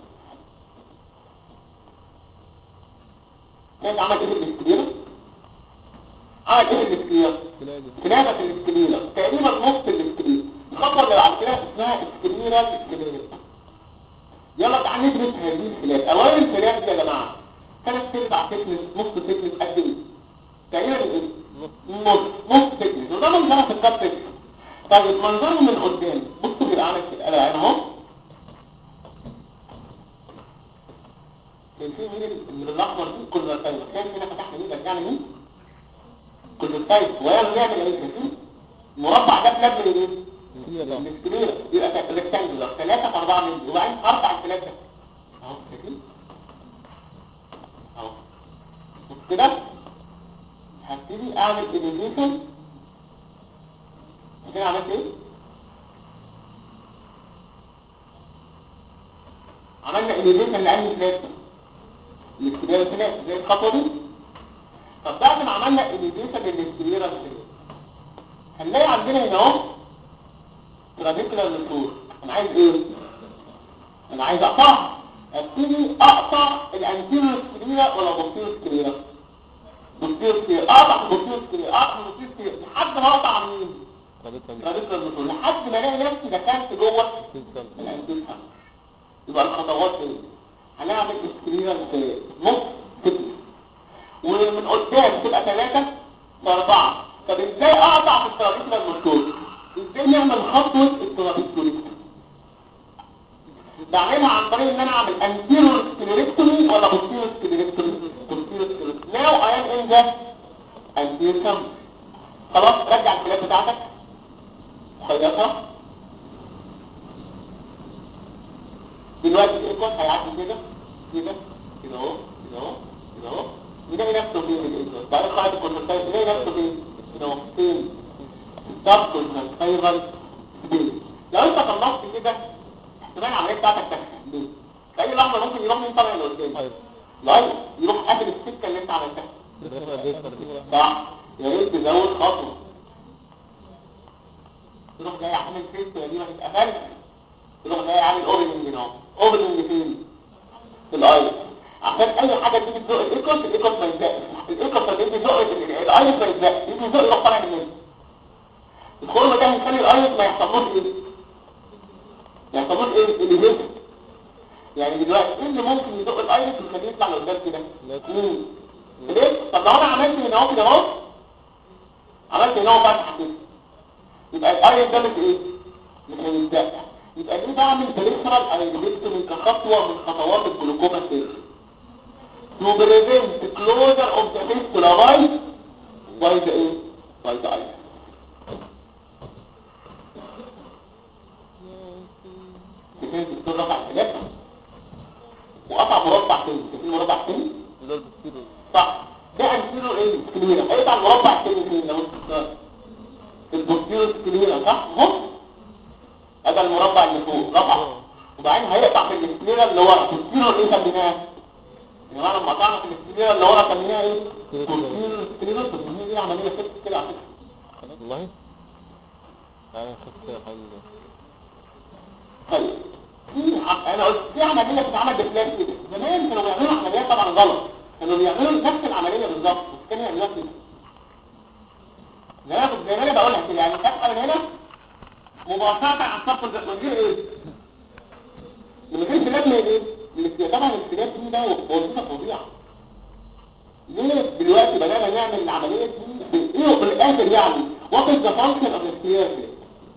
كانت عمل ايه في الاسكليرا عمل ايه في الاسكليرا كلابة الاسكليرا تقريبا نص الاسكليرا الخطوة اللي بعد كده اسمها اسكليرا الاسكليرا يلا تعال ندرس هذه الخلاف اولا الخلاف دي يا جماعة ثلاث ارباع تكنس نص تكنس قد ايه تقريبا ايه نص نص تكنس وده منظرها في الكاب تكنس طيب منظره من قدام بصوا بيبقى عامل كده انا اهو شايفين مين من الاحمر دي كل الطيب شايف هنا فتحنا مين رجعنا مين كل الطيب ويلا نعمل ايه شايفين مربع ده بلاد من ايه الاسكليرا يبقى ريكتانجلر 3 في 4 مللي وبعدين ارفع الثلاثه اهو شايفين اهو بص كده ابتدي اعمل انيميشن كده عملت ايه عملنا انيميشن لاني فلاش الاكتبار فلاش زي الخطوه دي طب بعد ما عملنا انيميشن للاكتبار هنلاقي عندنا هنا اهو ترابيكولار نتور انا عايز ايه انا عايز اقطع ابتدي اقطع الانتيريور سكليرا ولا بوستيريور سكليرا بوستيريور سكليرا اقطع بوستيريور سكليرا اقطع بوستيريور سكليرا لحد ما اقطع مين ترابيكولار نتور لحد ما الاقي نفسي دخلت جوه الانتيريور يبقى الخطوات ايه هنعمل سكليرا في نص كده ومن قدام تبقى ثلاثة واربعة طب ازاي اقطع في الترابيكولار نتور ازاي نعمل خطوة الترابيكولار بعملها عن طريق ان انا اعمل انتيرور سكليركتومي ولا بوستيرور سكليركتومي بوستيرور سكليركتومي ناو اي ام ان ذا انتيرور كم خلاص رجع الكلاب بتاعتك خيطها دلوقتي الايكوس هيعدي كده كده كده اهو كده اهو كده اهو يلاقي نفسه فين الايكوس بعد قاعده الكونتاكت يلاقي نفسه فين كده اهو فين ضغط الفايبر فين لو انت خلصت كده احتمال العمليه بتاعتك تكفي ليه في اي لحظه ممكن يروح مين طالع لقدام لايف يروح قافل السكه اللي انت عملتها صح يا ريت تزود خطوه تروح جاي عامل فيست يا دي ما تتقفلش تروح جاي عامل اوبننج هنا اوبننج فين في الايس عشان اي حاجه تيجي تزق الايكوس الايكوس ما يزقش الايكوس لما يجي يزق الايس ما يزقش يجي يزق يروح طالع من هنا الخرم ده هيخلي الايس ما يحصلوش ايه ما يحصلوش ايه اللي هيك يعني دلوقتي ايه اللي ممكن يزق الايس ويخليه يطلع لقدام كده مين ليه طب لو انا عملت هنا اهو كده اهو عملت هنا اهو فتحه كده يبقى الايس ده مش ايه مش هيتزق يبقى ليه بعمل بريفرال ايديكتومي كخطوه من خطوات الجلوكوما سيل to prevent closure of the fistula by by the ايه by the eye كان الدكتور رفع الحاجات وقطع مربع تاني شايفين مربع تاني صح ده انتيرو ايه سكليرا هيقطع المربع التاني فين لو انت البوستيرو سكليرا صح اهو هذا المربع اللي فوق رفع وبعدين هيقطع في السكليرا اللي ورا البوستيرو ايه سميناه يا جماعه لما قطعنا في السكليرا اللي ورا سميناها ايه بوستيرو سكليرا بس دي عمليه فك كده على فكره والله انا خدت حل طيب في ع- انا قلت في عمليه بتتعمل بفلاش كده زمان كانوا بيعملوا عمليات طبعا غلط كانوا بيعملوا نفس العمليه بالظبط بس كانوا يعملوها كده زي ما كنت زي ما انا بقولها كده يعني فتحه من هنا مباشره على الصف ده من غير ايه من غير فلاش من ايه الاختلاف طبعا الاختلاف دي ده وظيفه فظيعه ليه دلوقتي بدأنا نعمل العملية دي بايه بالاخر يعني what is the function of the اختلاف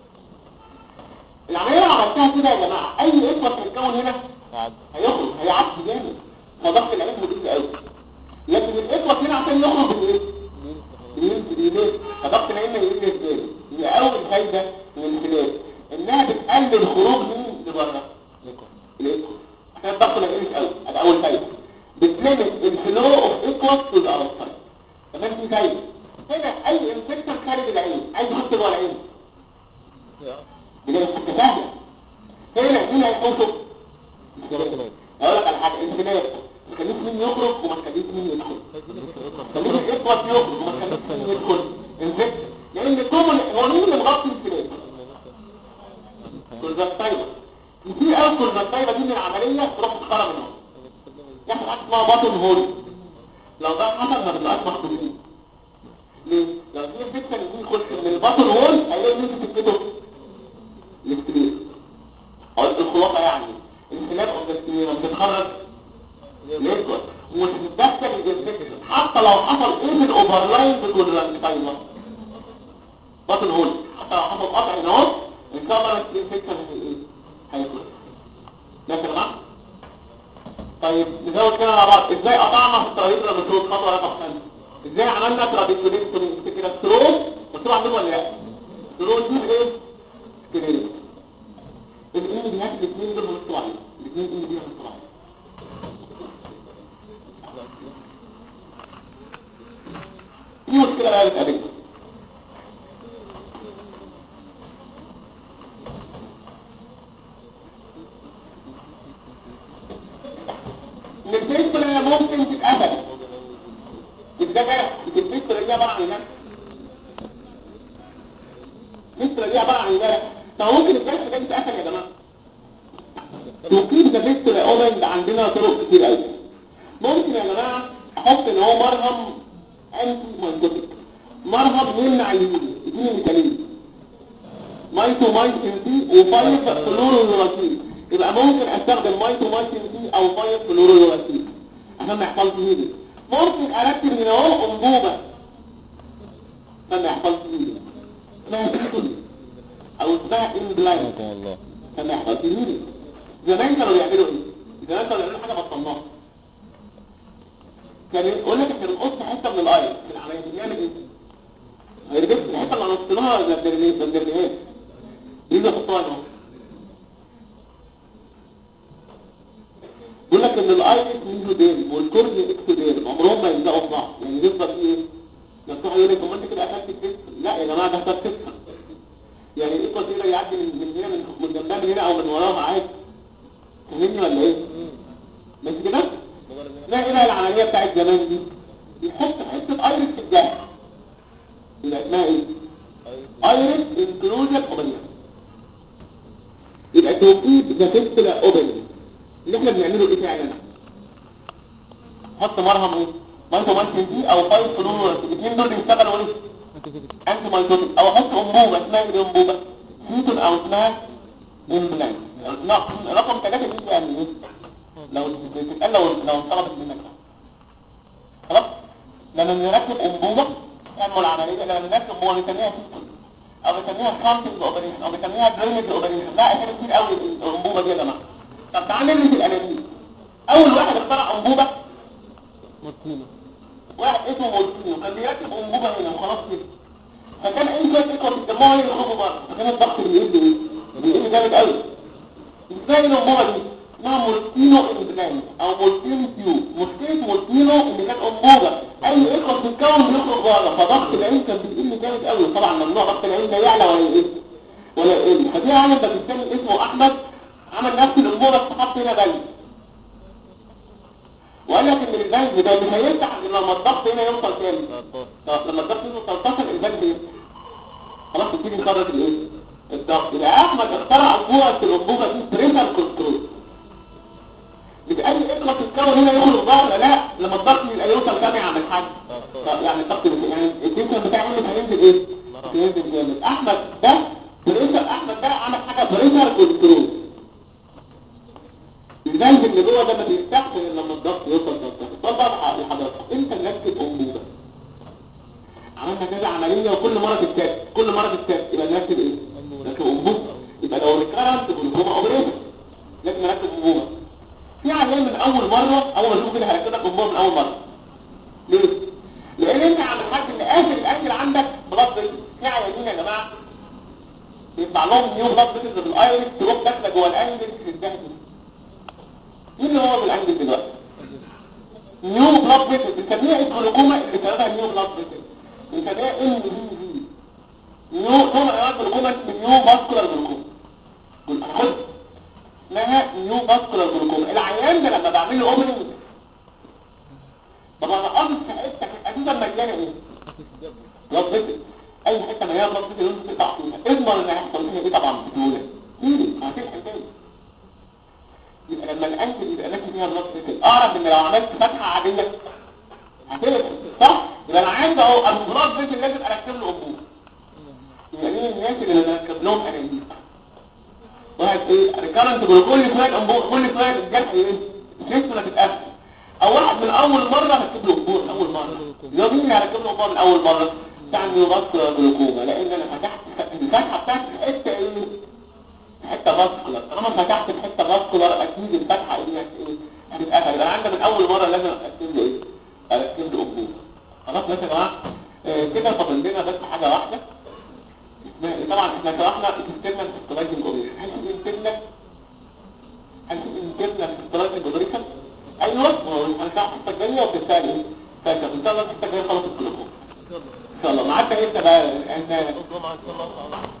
العملية اللي عملتها كده يا جماعة اي اكوة هيتكون هنا قعد هيخرج هيعدي جامد فضغط العين مدير قوي لكن الاكوة هنا عشان يخرج بايه بينزل يمين فضغط العين ما يقل ازاي هي اول فايدة من الانفلات انها بتقلل خروج مين لبره الاكوة عشان الضغط ما يقلش قوي هذا اول فايدة بتلمت الفلو اوف ايكوال تو ذا اوتسايد تمام في فايدة هنا اي انفكشن خارج العين عايز يخش جوه العين بلاقي حته سهله هنا مين هيخش اقول لك على حاجه انفلات ما تخليش مين يخرج وما تخليش مين يدخل خليش الاخوه يخرج وما تخليش مين يدخل انفكت لان كومن هو مين اللي مغطي الانفلات كولفاكتايبر كتير قوي كولفاكتايبر دي من العمليه تروح تتخرج منهم ياخد حاجه اسمها باطن هول لو ده حصل ما بتبقاش مخطوبين ليه؟ لو في انفكشن يجي يخش من الباطن هول هيلاقي مين في سكته الاستريس قلت الخلاصه يعني الانسلاب اوف ذا ستيريا بتتخرج ليكويد وتتدخل الانفكشن حتى لو حصل ايه في الاوفرلاين بالكولانتايزر باطن هول حتى لو حصل قطع هنا اهو ان شاء الله الانفكشن هي ايه هيكون ده يا جماعه طيب نزود كده على بعض ازاي قطعنا في الترابيزه لما تروح خطوه رقم خمسه ازاي عملنا ترابيزوليكتومي كده ستروك مكتوب عندكم ولا لا ستروك دي ايه كده الاثنين دي هات الاثنين دول مكتوب عليهم الاثنين دي دي مكتوب عليهم في مشكله بقى بتقابلنا ان الفيستولا ممكن تتقفل تتجرح الفيستولا دي عباره عن ايه الفيستولا دي عباره عن ايه فممكن الجرح ده يتقفل يا جماعه توكيد ذا فيستولا اوبن عندنا طرق كتير قوي ممكن يا جماعه احط ان هو مرهم انتي مايكوتيك مرهم يمنع الهيلي اديني مثالين مايتو مايسين سي وفايف فلورولوراسيل يبقى ممكن استخدم مايتو مايسين سي او فايف فلورولوراسيل عشان ما يحصلش هيلي ممكن اركب من اهو انبوبه عشان ما يحصلش هيلي اسمها سيتون او اسمها امبلاينت ما الله عشان ما يحصلش هيلي زمان كانوا بيعملوا ايه زمان كانوا بيعملوا حاجه بطلناها كان يقول لك احنا بنقص حته من الاير في العمليه بنعمل ايه هيرجع الحته اللي نصناها ما بنرميهاش يجي يحطها هنا يقول لك ان الايرس ميزوديرم والكورني اكتوديرم عمرهم ما يلزقوا في بعض يعني يفضل في ايه يفتحوا يقول لك هو انت كده اخدت الكتف لا يا جماعه ده اخدت تفهم يعني الايكوال كده يعدي من من هنا من من جنبها من هنا او من وراها عادي فاهمني ولا ايه ماشي كده لا ايه بقى العمليه بتاعت زمان دي يحط حته ايرس في الجهه يبقى اسمها ايه ايرس انكلوجن اوبنيا يبقى توكيد ذا فيستولا اوبنيا اللي احنا بنعمله ايه فعلا حط مرهم ايه مايتو مايتين دي او فايف فلور الاثنين دول بيشتغلوا ايه انتي مايتوتيك او احط انبوبه اسمها ايه انبوبه سيتون او اسمها امبلانت رقم ثلاثة دي يعني ايه لو بتتقال لو لو انطلبت منك خلاص لما نركب انبوبه تعمل العمليه لما نركب هو بنسميها سيستم او بنسميها كامبنج اوبريشن او بنسميها درينج اوبريشن لا احنا كتير قوي الانبوبه دي يا جماعه طب تعالى ندرس الانابيب اول واحد اخترع انبوبه مرتينو واحد اسمه مولتينيو كان بيركب انبوبه هنا وخلاص كده فكان ايه شويه ايكوال الدموع يخرجوا بره فكان الضغط بيقل ايه بيقل جامد قوي ازاي الانبوبه دي اسمها مولتينو امبلانت او مولتينو تيوب مشكله مولتينو ان كانت انبوبه اي ايكوال بتتكون بيخرج بره فضغط العين كان بيقل جامد قوي طبعا ممنوع ضغط العين ده يعلى ولا يقل ولا يقل ففي عالم باكستاني اسمه احمد عمل نفس الانبوبه بس حط هنا بلد وقال لك ان البنك ده مش هيفتح غير لما الضغط هنا يوصل كام طب لما الضغط يوصل 13 البنك ايه خلاص تبتدي نقرر الايه الضغط يبقى احمد اخترع انبوبه الانبوبه دي بريشر كنترول يبقى اي اطلق الكون هنا يخرج بقى ولا لا لما الضغط يبقى يوصل كام يعمل حاجه طب يعني الضغط بت- يعني التنشن بتاعه مش هينزل ايه هينزل جامد احمد ده بريشر احمد ده عمل حاجه بريشر كنترول الجنب اللي جوه ده ما بيفتحش غير لما الضغط يوصل 13 طبعا لحضرتك انت نركب انبوبه عملنا كذا عمليه وكل مره تتكتب كل مره تتكتب يبقى نركب ايه نركب انبوبه يبقى لو ريكارنت جلوكوما اوبريشن لازم نركب انبوبه في عمليه من اول مره اول ما تشوف كده هركبك انبوبه من اول مره ليه لان انت عم حاجه ان اخر الاكل عندك بلاد في عيانين يا جماعه بيطلع لهم نيو بلاد فيزز بالايرس تروح داخله جوه الانجل في الدهن مين اللي هو بالانجل دلوقتي نيو بلاد فيزز بنسميها اسم الجلوكوما اللي بتاخدها نيو بلاد فيزز بنسميها ام بي في نيو نوع من انواع الجلوكوما اسمه نيو ماسكولار جلوكوما خد اسمها نيو ماسكولار جلوكوما العيان ده لما بعمل له اوبننج طب انا قصد في حته اساسا مليانه ايه بلاد فيزز اي حته مليانه بلاد فيزز لازم تقطع فيها اضمن ان هيحصل فيها ايه طبعا بسهوله تيجي هتلحق تاني يبقى لما الانكل يبقى ماشي فيها بلاد فيزز اعرف ان لو عملت فتحه عاديه هتلحق صح يبقى انا عايز اهو البلاد فيزز لازم اركب له انبوبه يعني ايه الناس اللي بركب لهم انابيب واحد ايه ريكارنت كل شويه انبوبه كل شويه الجرح ايه جسمه تتقفل او واحد من اول مره هتكتب له انبوبه من اول مره لو مين اللي هركب له انبوبه من اول مره تعمل باسكولار جلوكوما لان انا فتحت الفتحه بتاعت الحته ايه حته باسكولار طالما فتحت الحته باسكولار اكيد الفتحه دي هت- ايه هتتقفل يبقى عندك من اول مره لازم اركب له ايه اركب له انبوبه خلاص ماشي يا جماعه آه، كده فاضل لنا بس حاجه واحده اسمها- طبعا احنا شرحنا الانترنال سترايكنج اوريشن هل في انترنال هل في انترنال سترايكنج اوريشن ايوه ما هو انا شرحت الحته الجايه وبتسال ايه فاكر ان شاء الله الحته الجايه خلاص الجلوكوما شاء الله معاك انت بقى انت الجمعة ان شاء الله تعالى